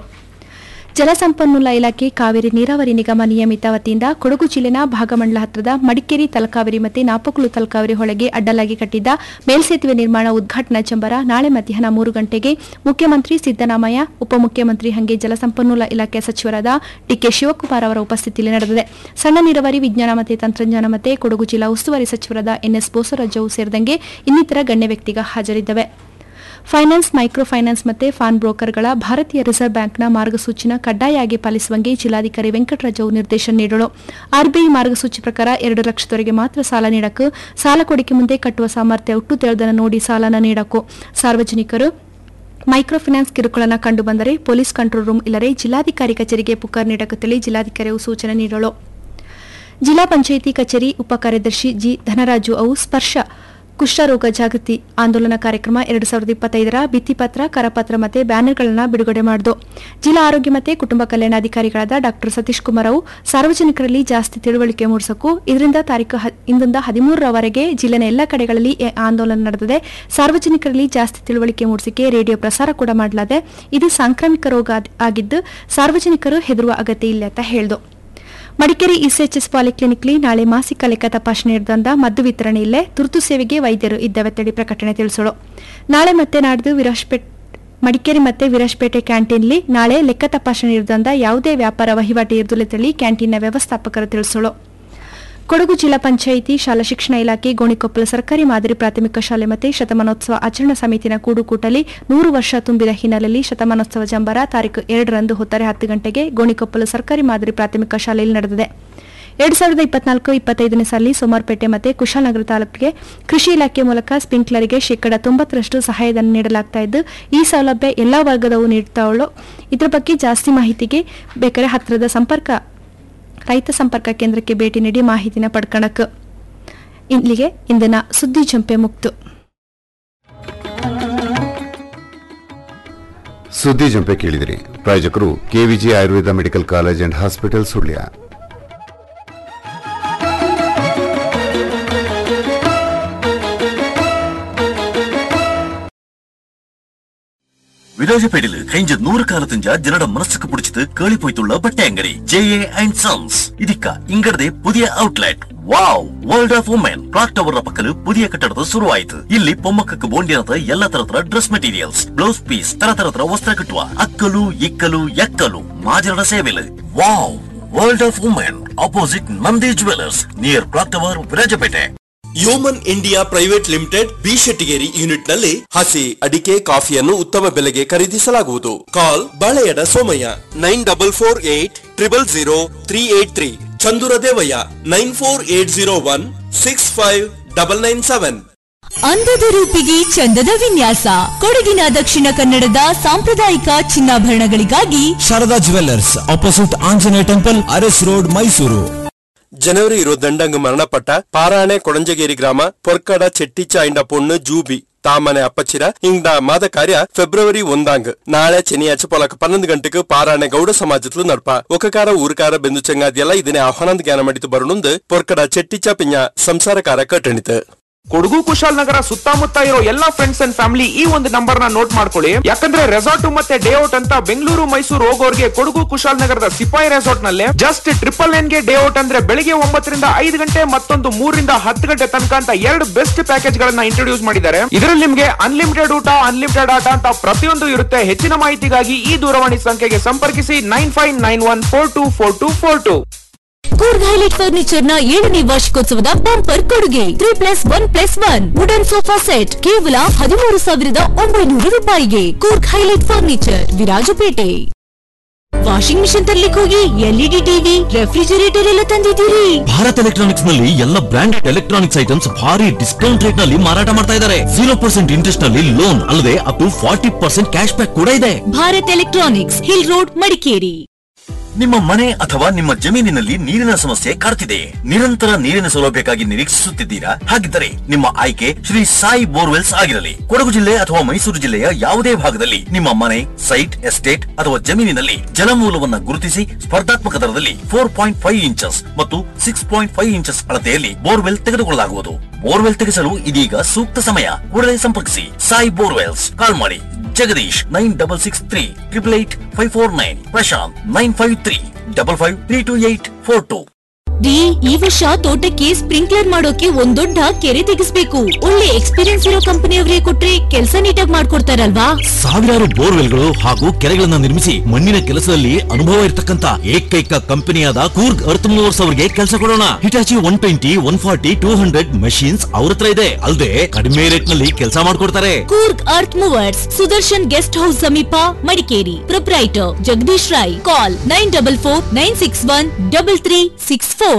ಜಲಸಂಪನ್ಮೂಲ ಇಲಾಖೆ ಕಾವೇರಿ ನೀರಾವರಿ ನಿಗಮ ನಿಯಮಿತ ವತಿಯಿಂದ ಕೊಡಗು ಜಿಲ್ಲೆನ ಭಾಗಮಂಡಲ ಹತ್ರದ ಮಡಿಕೇರಿ ತಲಕಾವೇರಿ ಮತ್ತು ನಾಪಕುಳು ತಲಕಾವೇರಿ ಹೊಳೆಗೆ ಅಡ್ಡಲಾಗಿ ಕಟ್ಟಿದ್ದ ಮೇಲ್ಸೇತುವೆ ನಿರ್ಮಾಣ ಉದ್ಘಾಟನಾ ಚಂಬರ ನಾಳೆ ಮಧ್ಯಾಹ್ನ ಮೂರು ಗಂಟೆಗೆ ಮುಖ್ಯಮಂತ್ರಿ ಸಿದ್ದರಾಮಯ್ಯ ಉಪಮುಖ್ಯಮಂತ್ರಿ ಹಂಗೆ ಜಲಸಂಪನ್ಮೂಲ ಇಲಾಖೆ ಸಚಿವರಾದ ಡಿಕೆ ಶಿವಕುಮಾರ್ ಅವರ ಉಪಸ್ಥಿತಿಯಲ್ಲಿ ನಡೆದಿದೆ ಸಣ್ಣ ನೀರಾವರಿ ವಿಜ್ಞಾನ ಮತ್ತು ತಂತ್ರಜ್ಞಾನ ಮತ್ತು ಕೊಡಗು ಜಿಲ್ಲಾ ಉಸ್ತುವಾರಿ ಸಚಿವರಾದ ಎನ್ಎಸ್ ಬೋಸರಾಜವು ಸೇರಿದಂಗೆ ಇನ್ನಿತರ ಗಣ್ಯ ವ್ಯಕ್ತಿಗ ಹಾಜರಿದ್ದವೆ ಫೈನಾನ್ಸ್ ಮೈಕ್ರೋ ಫೈನಾನ್ಸ್ ಮತ್ತು ಫಾನ್ ಬ್ರೋಕರ್ಗಳ ಭಾರತೀಯ ರಿಸರ್ವ್ ಬ್ಯಾಂಕ್ನ ಮಾರ್ಗಸೂಚಿನ ಕಡ್ಡಾಯವಾಗಿ ಪಾಲಿಸುವಂತೆ ಜಿಲ್ಲಾಧಿಕಾರಿ ವೆಂಕಟರಾಜವು ನಿರ್ದೇಶನ ನೀಡಲು ಆರ್ಬಿಐ ಮಾರ್ಗಸೂಚಿ ಪ್ರಕಾರ ಎರಡು ಲಕ್ಷದವರೆಗೆ ಮಾತ್ರ ಸಾಲ ನೀಡಕ್ಕೆ ಸಾಲ ಕೊಡಿಕೆ ಮುಂದೆ ಕಟ್ಟುವ ಸಾಮರ್ಥ್ಯ ಹುಟ್ಟು ತೆರೆದನ್ನು ನೋಡಿ ಸಾಲನ ನೀಡಕ್ಕೂ ಸಾರ್ವಜನಿಕರು ಮೈಕ್ರೋ ಫೈನಾನ್ಸ್ ಕಿರುಕುಳನ ಕಂಡುಬಂದರೆ ಪೊಲೀಸ್ ಕಂಟ್ರೋಲ್ ರೂಮ್ ಇಲ್ಲರೆ ಜಿಲ್ಲಾಧಿಕಾರಿ ಕಚೇರಿಗೆ ಪುಕಾರ್ ನೀಡಕತ್ತೇಳಿ ಜಿಲ್ಲಾಧಿಕಾರಿಯು ಸೂಚನೆ ನೀಡಲು ಜಿಲ್ಲಾ ಪಂಚಾಯಿತಿ ಕಚೇರಿ ಉಪ ಕಾರ್ಯದರ್ಶಿ ಜಿ ಧನರಾಜು ಅವು ಸ್ಪರ್ಶ ಕುಷ್ಠರೋಗ ಜಾಗೃತಿ ಆಂದೋಲನ ಕಾರ್ಯಕ್ರಮ ಎರಡು ಸಾವಿರದ ಇಪ್ಪತ್ತೈದರ ಭಿತ್ತಿಪತ್ರ ಕರಪತ್ರ ಮತ್ತು ಬ್ಯಾನರ್ಗಳನ್ನು ಬಿಡುಗಡೆ ಮಾಡಿತು ಜಿಲ್ಲಾ ಆರೋಗ್ಯ ಮತ್ತು ಕುಟುಂಬ ಕಲ್ಯಾಣಾಧಿಕಾರಿಗಳಾದ ಡಾಕ್ಟರ್ ಸತೀಶ್ ಕುಮಾರ್ ಅವು ಸಾರ್ವಜನಿಕರಲ್ಲಿ ಜಾಸ್ತಿ ತಿಳುವಳಿಕೆ ಮೂಡಿಸಕು ಇದರಿಂದ ತಾರೀಕು ಹ- ಇಂದಿಂದ ಹದಿಮೂರರವರೆಗೆ ಜಿಲ್ಲೆನ ಎಲ್ಲ ಕಡೆಗಳಲ್ಲಿ ಈ ಆಂದೋಲನ ನಡೆದಿದೆ ಸಾರ್ವಜನಿಕರಲ್ಲಿ ಜಾಸ್ತಿ ತಿಳುವಳಿಕೆ ಮೂಡಿಸಿಕೆ ರೇಡಿಯೋ ಪ್ರಸಾರ ಕೂಡ ಮಾಡಲಾದೆ ಇದು ಸಾಂಕ್ರಾಮಿಕ ರೋಗ ಆದ್- ಆಗಿದ್ದು ಸಾರ್ವಜನಿಕರು ಹೆದರುವ ಅಗತ್ಯ ಇಲ್ಲ ಅಂತ ಹೇಳಿದು ಮಡಿಕೇರಿ ಇಸಿಎಚ್ಎಸ್ ಪಾಲಿಕ್ಲಿನಿಕ್ಲಿ ನಾಳೆ ಮಾಸಿಕ ಲೆಕ್ಕ ತಪಾಸಣೆ ನಿರ್ಬಂಧ ಮದ್ದು ವಿತರಣೆ ಇಲ್ಲೇ ತುರ್ತು ಸೇವೆಗೆ ವೈದ್ಯರು ಇದ್ದವೆತ್ತಡಿ ಪ್ರಕಟಣೆ ತಿಳಿಸೋಳು ನಾಳೆ ಮತ್ತೆ ನಾಡ್ದು ವಿರಾಜ್ಪೇಟ್ ಮಡಿಕೇರಿ ಮತ್ತೆ ವಿರಾಜ್ಪೇಟೆ ಕ್ಯಾಂಟೀನ್ಲಿ ನಾಳೆ ಲೆಕ್ಕ ತಪಾಸಣೆ ನಿರ್ಬಂಧ ಯಾವುದೇ ವ್ಯಾಪಾರ ವಹಿವಾಟು ಇರುದಿಲ್ಲ ತಳಿ ಕ್ಯಾಂಟೀನ್ನ ವ್ಯವಸ್ಥಾಪಕರು ತಿಳಿಸೋಳು ಕೊಡಗು ಜಿಲ್ಲಾ ಪಂಚಾಯಿತಿ ಶಾಲಾ ಶಿಕ್ಷಣ ಇಲಾಖೆ ಗೋಣಿಕೊಪ್ಪಲ ಸರ್ಕಾರಿ ಮಾದರಿ ಪ್ರಾಥಮಿಕ ಶಾಲೆ ಮತ್ತು ಶತಮಾನೋತ್ಸವ ಆಚರಣಾ ಸಮಿತಿನ ಕೂಡುಕೂಟಲಿ ನೂರು ವರ್ಷ ತುಂಬಿದ ಹಿನ್ನೆಲೆಯಲ್ಲಿ ಶತಮಾನೋತ್ಸವ ಜಂಬರ ತಾರೀಕು ಎರಡರಂದು ಹೊತ್ತಾರೆ ಹತ್ತು ಗಂಟೆಗೆ ಗೋಣಿಕೊಪ್ಪಲು ಸರ್ಕಾರಿ ಮಾದರಿ ಪ್ರಾಥಮಿಕ ಶಾಲೆಯಲ್ಲಿ ನಡೆದಿದೆ ಎರಡು ಸಾವಿರದ ಇಪ್ಪತ್ನಾಲ್ಕು ಇಪ್ಪತ್ತೈದನೇ ಸಾಲಿ ಸೋಮಾರ್ಪೇಟೆ ಮತ್ತು ಕುಶಾಲನಗರ ತಾಲೂಕಿಗೆ ಕೃಷಿ ಇಲಾಖೆ ಮೂಲಕ ಸ್ಪ್ರಿಂಕ್ಲರ್ಗೆ ಶೇಕಡ ತೊಂಬತ್ತರಷ್ಟು ಸಹಾಯಧನ ನೀಡಲಾಗ್ತಾ ಇದ್ದು ಈ ಸೌಲಭ್ಯ ಎಲ್ಲಾ ವರ್ಗದವು ನೀಡುತ್ತಾವಳು ಇದರ ಬಗ್ಗೆ ಜಾಸ್ತಿ ಮಾಹಿತಿಗೆ ಬೇಕಾದ್ರೆ ಹತ್ತಿರದ ಸಂಪರ್ಕ ರೈತ ಸಂಪರ್ಕ ಕೇಂದ್ರಕ್ಕೆ ಭೇಟಿ ನೀಡಿ ಮಾಹಿತಿನ ಪಡ್ಕಣಕ್ ಇಲ್ಲಿಗೆ ಇಂದಿನ ಸುದ್ದಿ ಜಂಪೆ ಮುಕ್ತು ಸುದ್ದಿ ಜಂಪೆ ಕೇಳಿದಿರಿ ಪ್ರಾಯೋಜಕರು KVG Ayurveda medical college and hospital Sullia விராஜபேட்டையில் கழிஞ்ச நூறு காலத்திஞ்ச ஜனட மனசுக்கு பிடிச்சது கேளி போய்த்துள்ள பட்டை அங்கடி ஜேஏ அண்ட் சன்ஸ் ಇದಕ್ಕ ಇಂಗಡದೆ ಪುದಿಯ outlet wow world of women clock tower ಪಕ್ಕಲು ಪುದಿಯ ಕಟ್ಟಡದ ಶುರುವಾಯಿತು ಇಲ್ಲಿ ಪೊಮ್ಮಕ್ಕಕ್ಕೆ ಬೋಂಡಿರದ ಎಲ್ಲ ತರತರ ಡ್ರೆಸ್ ಮೆಟೀರಿಯಲ್ಸ್ ಬ್ಲೌಸ್ ಪೀಸ್ ತರ ತರತರ ವಸ್ತ್ರ ಕಟ್ಟುವ ಅಕ್ಕಲು ಇಕ್ಕಲು ಎಕ್ಕಲು ಮಾಜರಡ ಸೇವೆಲು wow world of women opposite Nandi jewellers near clock tower Virajpet Yeoman India private limited B Shettigeri unit ನಲ್ಲಿ ಹಸಿ ಅಡಿಕೆ ಕಾಫಿಯನ್ನು ಉತ್ತಮ ಬೆಲೆಗೆ ಖರೀದಿಸಲಾಗುವುದು call Baleyada Somaiah nine double four eight triple zero three eight three Chandura Devaiah nine four eight zero one six five double nine seven ಅಂದದ ರೂಪಿಗೆ ಚಂದದ ವಿನ್ಯಾಸ ಕೊಡಗಿನ ದಕ್ಷಿಣ ಕನ್ನಡದ ಸಾಂಪ್ರದಾಯಿಕ ಚಿನ್ನಾಭರಣಗಳಿಗಾಗಿ Sharada jewellers opposite Anjaneya temple Aras road Mysuru ಜನವರಿ இருபது மரணப்பட்ட பாராணே கொடஞ்சகேரி கிராம பொற்கட செட்டிச்சா ಇಂಡ பொண்ணு ஜூபி ತಾಮನೆ ಅಪ್ಪಚ್ಚಿರ ಇಂದ ಮಾದ ಕಾರ್ಯ ಫೆಬ್ರವರಿ ಒಂದಾಂಗ್ ನಾಳೆ ಚೆನ್ನಿಯಾಚ ಪೊಲಕ ಪನ್ನೊಂದು ಗಂಟೆಗೆ ಪಾರಾಣೆ ಗೌಡ ಸಮಾಜತ್ಲು ನಡ್ಪ ಒಕಕಾರ ಊರುಕಾರ ಬೆಂದು ಚಂಗಾದಿಯಲ್ಲ ಇದನ್ನೇ ಆಹ್ವಾನದ ಜ್ಞಾನ ಮಾಡಿತು ಬರುಣುಂದು ಪೊರ್ಕಡ ಚೆಟ್ಟಿಚ ಪಿಂಜ ಸಂಸಾರಕಾರ ಕಟ್ಟಣಿತು ಕೊಡಗು ಕುಶಾಲನಗರ ಸುತ್ತಮುತ್ತ ಇರೋ ಎಲ್ಲಾ ಫ್ರೆಂಡ್ಸ್ ಅಂಡ್ ಫ್ಯಾಮಿಲಿ ಈ ಒಂದು ನಂಬರ್ ನ ನೋಟ್ ಮಾಡ್ಕೊಳ್ಳಿ ಯಾಕಂದ್ರೆ ರೆಸಾರ್ಟ್ ಮತ್ತೆ ಡೇ ಔಟ್ ಅಂತ ಬೆಂಗಳೂರು ಮೈಸೂರು ಹೋಗೋರ್ಗೆ ಕೊಡಗು ಕುಶಾಲನಗರದ ಸಿಪಾಯಿ ರೆಸಾರ್ಟ್ ನಲ್ಲಿ ಜಸ್ಟ್ ಟ್ರಿಪಲ್ ನೈನ್ ಗೆ ಡೇ ಔಟ್ ಅಂದ್ರೆ ಬೆಳಿಗ್ಗೆ ಒಂಬತ್ತರಿಂದ ಐದು ಗಂಟೆ ಮತ್ತೊಂದು ಮೂರರಿಂದ ಹತ್ತು ಗಂಟೆ ತನಕ ಅಂತ ಎರಡು ಬೆಸ್ಟ್ ಪ್ಯಾಕೇಜ್ ಗಳನ್ನ ಇಂಟ್ರೊಡ್ಯೂಸ್ ಮಾಡಿದ್ದಾರೆ ಇದರಲ್ಲಿ ನಿಮ್ಗೆ ಅನ್ಲಿಮಿಟೆಡ್ ಊಟ ಅನ್ಲಿಮಿಟೆಡ್ ಆಟ ಅಂತ ಪ್ರತಿಯೊಂದು ಇರುತ್ತೆ ಹೆಚ್ಚಿನ ಮಾಹಿತಿಗಾಗಿ ಈ ದೂರವಾಣಿ ಸಂಖ್ಯೆಗೆ ಸಂಪರ್ಕಿಸಿ nine five nine one four two four two four two Coorg highlight furniture ನ ಏಳನೇ ವಾರ್ಷಿಕೋತ್ಸವದ ಬಂಪರ್ ಕೊಡುಗೆ three plus one plus one wooden sofa set ಕೇವಲ ಹದಿಮೂರು ಸಾವಿರದ ಒಂಬೈನೂರು ರೂಪಾಯಿಗೆ Coorg highlight furniture Virajpet washing machine ತರ್ಲಿಕ್ಕೆ ಹೋಗಿ ಎಲ್ಇಡಿ ಟಿವಿ ರೆಫ್ರಿಜರೇಟರ್ ಎಲ್ಲ ತಂದಿದ್ದೀರಿ ಭಾರತ್ ಎಲೆಕ್ಟ್ರಾನಿಕ್ಸ್ ನಲ್ಲಿ ಎಲ್ಲ ಬ್ರಾಂಡೆಡ್ ಎಲೆಕ್ಟ್ರಾನಿಕ್ಸ್ ಐಟಮ್ಸ್ ಭಾರಿ ಡಿಸ್ಕೌಂಟ್ ರೇಟ್ ನಲ್ಲಿ ಮಾರಾಟ ಮಾಡ್ತಾ ಇದ್ದಾರೆ ಜೀರೋ ಪರ್ಸೆಂಟ್ ಇಂಟ್ರೆಸ್ಟ್ ನಲ್ಲಿ ಲೋನ್ ಅಲ್ಲದೆ up to forty percent cash back ಕೂಡ ಇದೆ Bharat electronics hill road Madikeri ನಿಮ್ಮ ಮನೆ ಅಥವಾ ನಿಮ್ಮ ಜಮೀನಿನಲ್ಲಿ ನೀರಿನ ಸಮಸ್ಯೆ ಕಾಡ್ತಿದೆ ನಿರಂತರ ನೀರಿನ ಸೌಲಭ್ಯಕ್ಕಾಗಿ ನಿರೀಕ್ಷಿಸುತ್ತಿದ್ದೀರಾ ಹಾಗಿದ್ದರೆ ನಿಮ್ಮ ಆಯ್ಕೆ ಶ್ರೀ ಸಾಯಿ ಬೋರ್ವೆಲ್ಸ್ ಆಗಿರಲಿ ಕೊಡಗು ಜಿಲ್ಲೆ ಅಥವಾ ಮೈಸೂರು ಜಿಲ್ಲೆಯ ಯಾವುದೇ ಭಾಗದಲ್ಲಿ ನಿಮ್ಮ ಮನೆ ಸೈಟ್ ಎಸ್ಟೇಟ್ ಅಥವಾ ಜಮೀನಿನಲ್ಲಿ ಜಲಮೂಲವನ್ನ ಗುರುತಿಸಿ ಸ್ಪರ್ಧಾತ್ಮಕ ದರದಲ್ಲಿ ಫೋರ್ ಪಾಯಿಂಟ್ ಫೈವ್ ಇಂಚಸ್ ಮತ್ತು ಸಿಕ್ಸ್ ಪಾಯಿಂಟ್ ಫೈವ್ ಇಂಚಸ್ ಅಳತೆಯಲ್ಲಿ ಬೋರ್ವೆಲ್ ತೆಗೆದುಕೊಳ್ಳಲಾಗುವುದು ಬೋರ್ವೆಲ್ ತೆಗೆಸಲು ಇದೀಗ ಸೂಕ್ತ ಸಮಯ ಕೂಡಲೇ ಸಂಪರ್ಕಿಸಿ ಸಾಯಿ ಬೋರ್ವೆಲ್ಸ್ ಕಾಲ್ ಮಾಡಿ Jagadish nine double six three triple eight five four nine Prashanth nine five three double five three two eight four two ರೀ ಈ ವರ್ಷ ತೋಟಕ್ಕೆ ಸ್ಪ್ರಿಂಕ್ಲರ್ ಮಾಡೋಕೆ ಒಂದ್ ದೊಡ್ಡ ಕೆರೆ ತೆಗಿಸ್ಬೇಕು ಒಳ್ಳೆ ಎಕ್ಸ್ಪೀರಿಯನ್ಸ್ ಇರೋ ಕಂಪನಿಯವರಿಗೆ ಕೊಟ್ರೆ ಕೆಲಸ ನೀಟಾಗಿ ಮಾಡ್ಕೊಡ್ತಾರಲ್ವಾ ಸಾವಿರಾರು ಬೋರ್ವೆಲ್ಗಳು ಹಾಗೂ ಕೆರೆಗಳನ್ನ ನಿರ್ಮಿಸಿ ಮಣ್ಣಿನ ಕೆಲಸದಲ್ಲಿ ಅನುಭವ ಇರತಕ್ಕಂತ ಏಕೈಕ ಕಂಪನಿಯಾದ ಕೂರ್ಗ್ ಅರ್ತ್ ಮೂವರ್ಸ್ ಅವರಿಗೆ ಕೆಲಸ ಕೊಡೋಣ Hitachi one twenty one forty two hundred machines ಅವ್ರ ಹತ್ರ ಇದೆ ಅಲ್ಲದೆ ಕಡಿಮೆ ರೇಟ್ ನಲ್ಲಿ ಕೆಲಸ ಮಾಡ್ಕೊಡ್ತಾರೆ Coorg earth movers Sudarshan guest house ಸಮೀಪ Madikeri proprietor Jagadish Rai call nine double four nine six one double three six four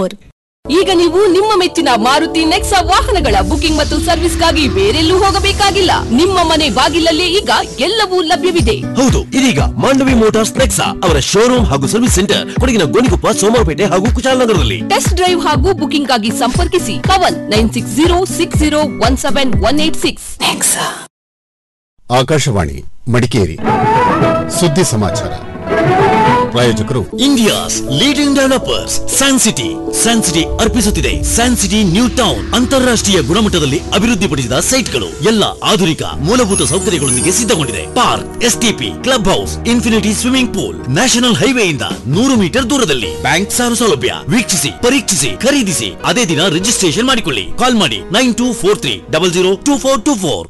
ಈಗ ನೀವು ನಿಮ್ಮ ಮೆಚ್ಚಿನ ಮಾರುತಿ ನೆಕ್ಸಾ ವಾಹನಗಳ ಬುಕಿಂಗ್ ಮತ್ತು ಸರ್ವಿಸ್ಗಾಗಿ ಬೇರೆಲ್ಲೂ ಹೋಗಬೇಕಾಗಿಲ್ಲ ನಿಮ್ಮ ಮನೆ ಬಾಗಿಲಲ್ಲೇ ಈಗ ಎಲ್ಲವೂ ಲಭ್ಯವಿದೆ ಹೌದು ಇದೀಗ ಮಾಂಡವಿ ಮೋಟಾರ್ಸ್ ನೆಕ್ಸಾ ಅವರ ಶೋರೂಮ್ ಹಾಗೂ ಸರ್ವಿಸ್ ಸೆಂಟರ್ ಕೊಡಗಿನ ಗೋಣಿಕೊಪ್ಪ ಸೋಮವಾರಪೇಟೆ ಹಾಗೂ ಕುಶಾಲನಗರದಲ್ಲಿ ಟೆಸ್ಟ್ ಡ್ರೈವ್ ಹಾಗೂ ಬುಕಿಂಗ್ ಗಾಗಿ ಸಂಪರ್ಕಿಸಿ Pavan nine six zero six zero one seven one eight six Akashvani Madikeri ಸುದ್ದಿ ಸಮಾಚಾರ ಪ್ರಾಯೋಜಕರು India's leading developers San City San City ಅರ್ಪಿಸುತ್ತಿದೆ ಸ್ಯಾನ್ ಸಿಟಿ ನ್ಯೂ ಟೌನ್ ಅಂತಾರಾಷ್ಟ್ರೀಯ ಗುಣಮಟ್ಟದಲ್ಲಿ ಅಭಿವೃದ್ಧಿಪಡಿಸಿದ ಸೈಟ್ಗಳು ಎಲ್ಲ ಆಧುನಿಕ ಮೂಲಭೂತ ಸೌಕರ್ಯಗಳೊಂದಿಗೆ ಸಿದ್ಧಗೊಂಡಿದೆ park STP club house infinity swimming pool national ಹೈವೇಯಿಂದ ನೂರು ಮೀಟರ್ ದೂರದಲ್ಲಿ ಬ್ಯಾಂಕ್ ಸಾಲ ಸೌಲಭ್ಯ ವೀಕ್ಷಿಸಿ ಪರೀಕ್ಷಿಸಿ ಖರೀದಿಸಿ ಅದೇ ದಿನ ರಿಜಿಸ್ಟ್ರೇಷನ್ ಮಾಡಿಕೊಳ್ಳಿ ಕಾಲ್ ಮಾಡಿ nine two four three double zero two four two four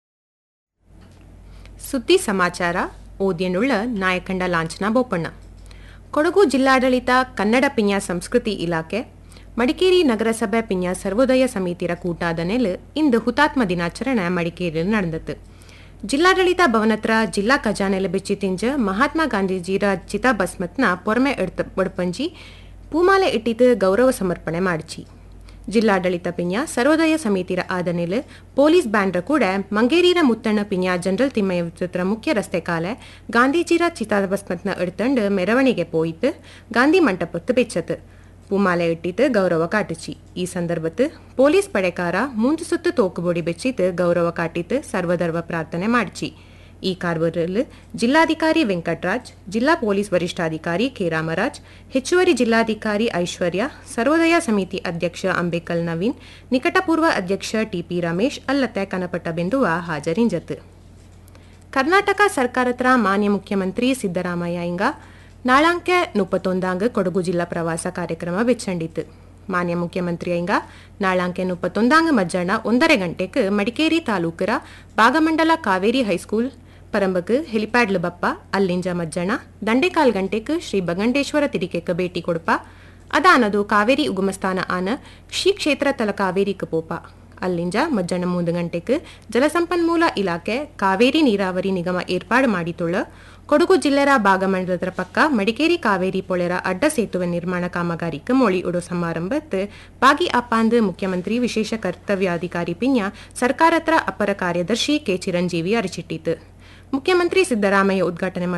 ಸುದ್ದಿ ಸಮಾಚಾರ ಓದ್ಯನುಳ್ಳ ನಾಯಕಂಡ ಲಾಂಛನ ಬೋಪಣ್ಣ ಕೊಡಗು ಜಿಲ್ಲಾಡಳಿತ ಕನ್ನಡ ಪಿಂಜ ಸಂಸ್ಕೃತಿ ಇಲಾಖೆ ಮಡಿಕೇರಿ ನಗರಸಭೆ ಪಿಂಜ ಸರ್ವೋದಯ ಸಮಿತಿರ ಕೂಟಾದ ನೆಲೆ ಇಂದು ಹುತಾತ್ಮ ದಿನಾಚರಣೆ ಮಡಿಕೇರಿಯಲ್ಲಿ ನಡೆದತ್ತು ಜಿಲ್ಲಾಡಳಿತ ಭವನತ್ರ ಜಿಲ್ಲಾ ಖಜಾನೆಲೆ ಬೆಚ್ಚಿ ತಿಂಜ ಮಹಾತ್ಮ ಗಾಂಧೀಜಿರ ಚಿತಾಭಸ್ಮತ್ನ ಪೊರಮೆ ಎಡ್ತ ಒಡಪಂಜಿ ಪೂಮಾಲೆ ಇಟ್ಟಿದ್ದು ಗೌರವ ಸಮರ್ಪಣೆ ಮಾಡಿಚಿ ಜಿಲ್ಲಾಡಳಿತ ಪಿಂಜ ಸರ್ವೋದಯ ಸಮಿತಿರ ಆದನೆಲೆ ಪೊಲೀಸ್ ಬ್ಯಾಂಡ್ರ ಕೂಡ ಮಂಗೇರಿರ ಮುತ್ತಣ್ಣ ಪಿಂಜ ಜನರಲ್ ತಿಮ್ಮಯ್ಯ ಚಿತ್ರ ಮುಖ್ಯ ರಸ್ತೆ ಕಾಲೆ ಗಾಂಧೀಜಿರ ಚಿತಾಭಸ್ಮತ್ನ ಎಡ್ತಂಡು ಮೆರವಣಿಗೆ போயிட்டு ಗಾಂಧಿ ಮಂಟಪತ್ತು ಬೆಚ್ಚತು பூமாலை இட்டித்து கௌரவ காட்டுச்சி ಈ ಸಂದರ್ಭத்து ಪೊಲೀಸ್ ಪಡೆಕಾರ ಮೂಂದು ಸುತ್ತು ತೋಕುಬೊಡಿ ಬೆಚ್ಚಿತು ಗೌರವ ಕಾಟಿತು ಸರ್ವಧರ್ಮ ಪ್ರಾರ್ಥನೆ ಮಾಡಿಚಿ ಈ ಕಾರ್ಬರಲ್ಲಿ ಜಿಲ್ಲಾಧಿಕಾರಿ ವೆಂಕಟರಾಜ್ ಜಿಲ್ಲಾ ಪೊಲೀಸ್ ವರಿಷ್ಠಾಧಿಕಾರಿ ಕೆ ರಾಮರಾಜ್ ಹೆಚ್ಚುವರಿ ಜಿಲ್ಲಾಧಿಕಾರಿ ಐಶ್ವರ್ಯ ಸರ್ವೋದಯ ಸಮಿತಿ ಅಧ್ಯಕ್ಷ ಅಂಬೇಕಲ್ ನವೀನ್ ನಿಕಟಪೂರ್ವ ಅಧ್ಯಕ್ಷ ಟಿಪಿ ರಮೇಶ್ ಅಲ್ಲತ್ತೆ ಕನಪಟ್ಟ ಬಿಂದುವ ಹಾಜರಿಂಜತ್ ಕರ್ನಾಟಕ ಸರ್ಕಾರತ್ರ ಮಾನ್ಯ ಮುಖ್ಯಮಂತ್ರಿ ಸಿದ್ದರಾಮಯ್ಯ ಇಂಗ ನಾಳಾಂಕೆ ಮುಪ್ಪತ್ತೊಂದಾಂಗ್ ಕೊಡಗು ಜಿಲ್ಲಾ ಪ್ರವಾಸ ಕಾರ್ಯಕ್ರಮ ಬೆಚ್ಚಂಡಿತ್ತು ಮಾನ್ಯ ಮುಖ್ಯಮಂತ್ರಿ ಇಂಗ ನಾಳಾಂಕೆ ಮುಪ್ಪತ್ತೊಂದಾಂಗ್ ಮಧ್ಯಾಹ್ನ ಒಂದரை ಗಂಟೆಗೆ ಮಡಿಕೇರಿ ತಾಲೂಕರ ಭಾಗಮಂಡಲ ಕಾವೇರಿ ಹೈಸ್ಕೂಲ್ ಪರಂಬಕ್ ಹೆಲಿಪ್ಯಾಡ್ಲು ಬಪ್ಪ ಅಲ್ಲಿಂಜ ಮಜ್ಜಣ ದಂಡೆಕಾಲ್ ಗಂಟೆಕ್ ಶ್ರೀ ಬಗಂಡೇಶ್ವರ ತಿರಿಕೆಕ್ ಭೇಟಿ ಕೊಡಪ ಅದಾನದು ಕಾವೇರಿ ಉಗಮಸ್ಥಾನ ಆನ ಶ್ರೀ ಕ್ಷೇತ್ರ ತಲ ಕಾವೇರಿಕ್ ಪೋಪ ಅಲ್ಲಿಂಜ ಮಧ್ಯಾಹ್ನ ಮೂರು ಗಂಟೆಗೆ ಜಲಸಂಪನ್ಮೂಲ ಇಲಾಖೆ ಕಾವೇರಿ ನೀರಾವರಿ ನಿಗಮ ಏರ್ಪಾಡು ಮಾಡಿತುಳ್ಳ ಕೊಡಗು ಜಿಲ್ಲೆರ ಭಾಗಮಂಡಲದ ಪಕ್ಕ ಮಡಿಕೇರಿ ಕಾವೇರಿ ಪೊಳೆರ ಅಡ್ಡ ಸೇತುವೆ ನಿರ್ಮಾಣ ಕಾಮಗಾರಿக்கு ಮொழி ಉಡೋ ಸಮಾರಂಭತ್ ಬಾಗಿ ಅಪ್ಪಾಂದು ಮುಖ್ಯಮಂತ್ರಿ ವಿಶೇಷ ಕರ್ತವ್ಯಾಧಿಕಾರಿ ಪಿನ್ಯ ಸರ್ಕಾರತ್ರ ಅಪರ ಕಾರ್ಯದರ್ಶಿ ಕೆ ಚಿರಂಜೀವಿ ಅರಿಚಿಟ್ಟಿತು ಮುಖ್ಯಮಂತ್ರಿ ಸಿದ್ದರಾಮಯ್ಯ ಉದ್ಘಾಟನೆ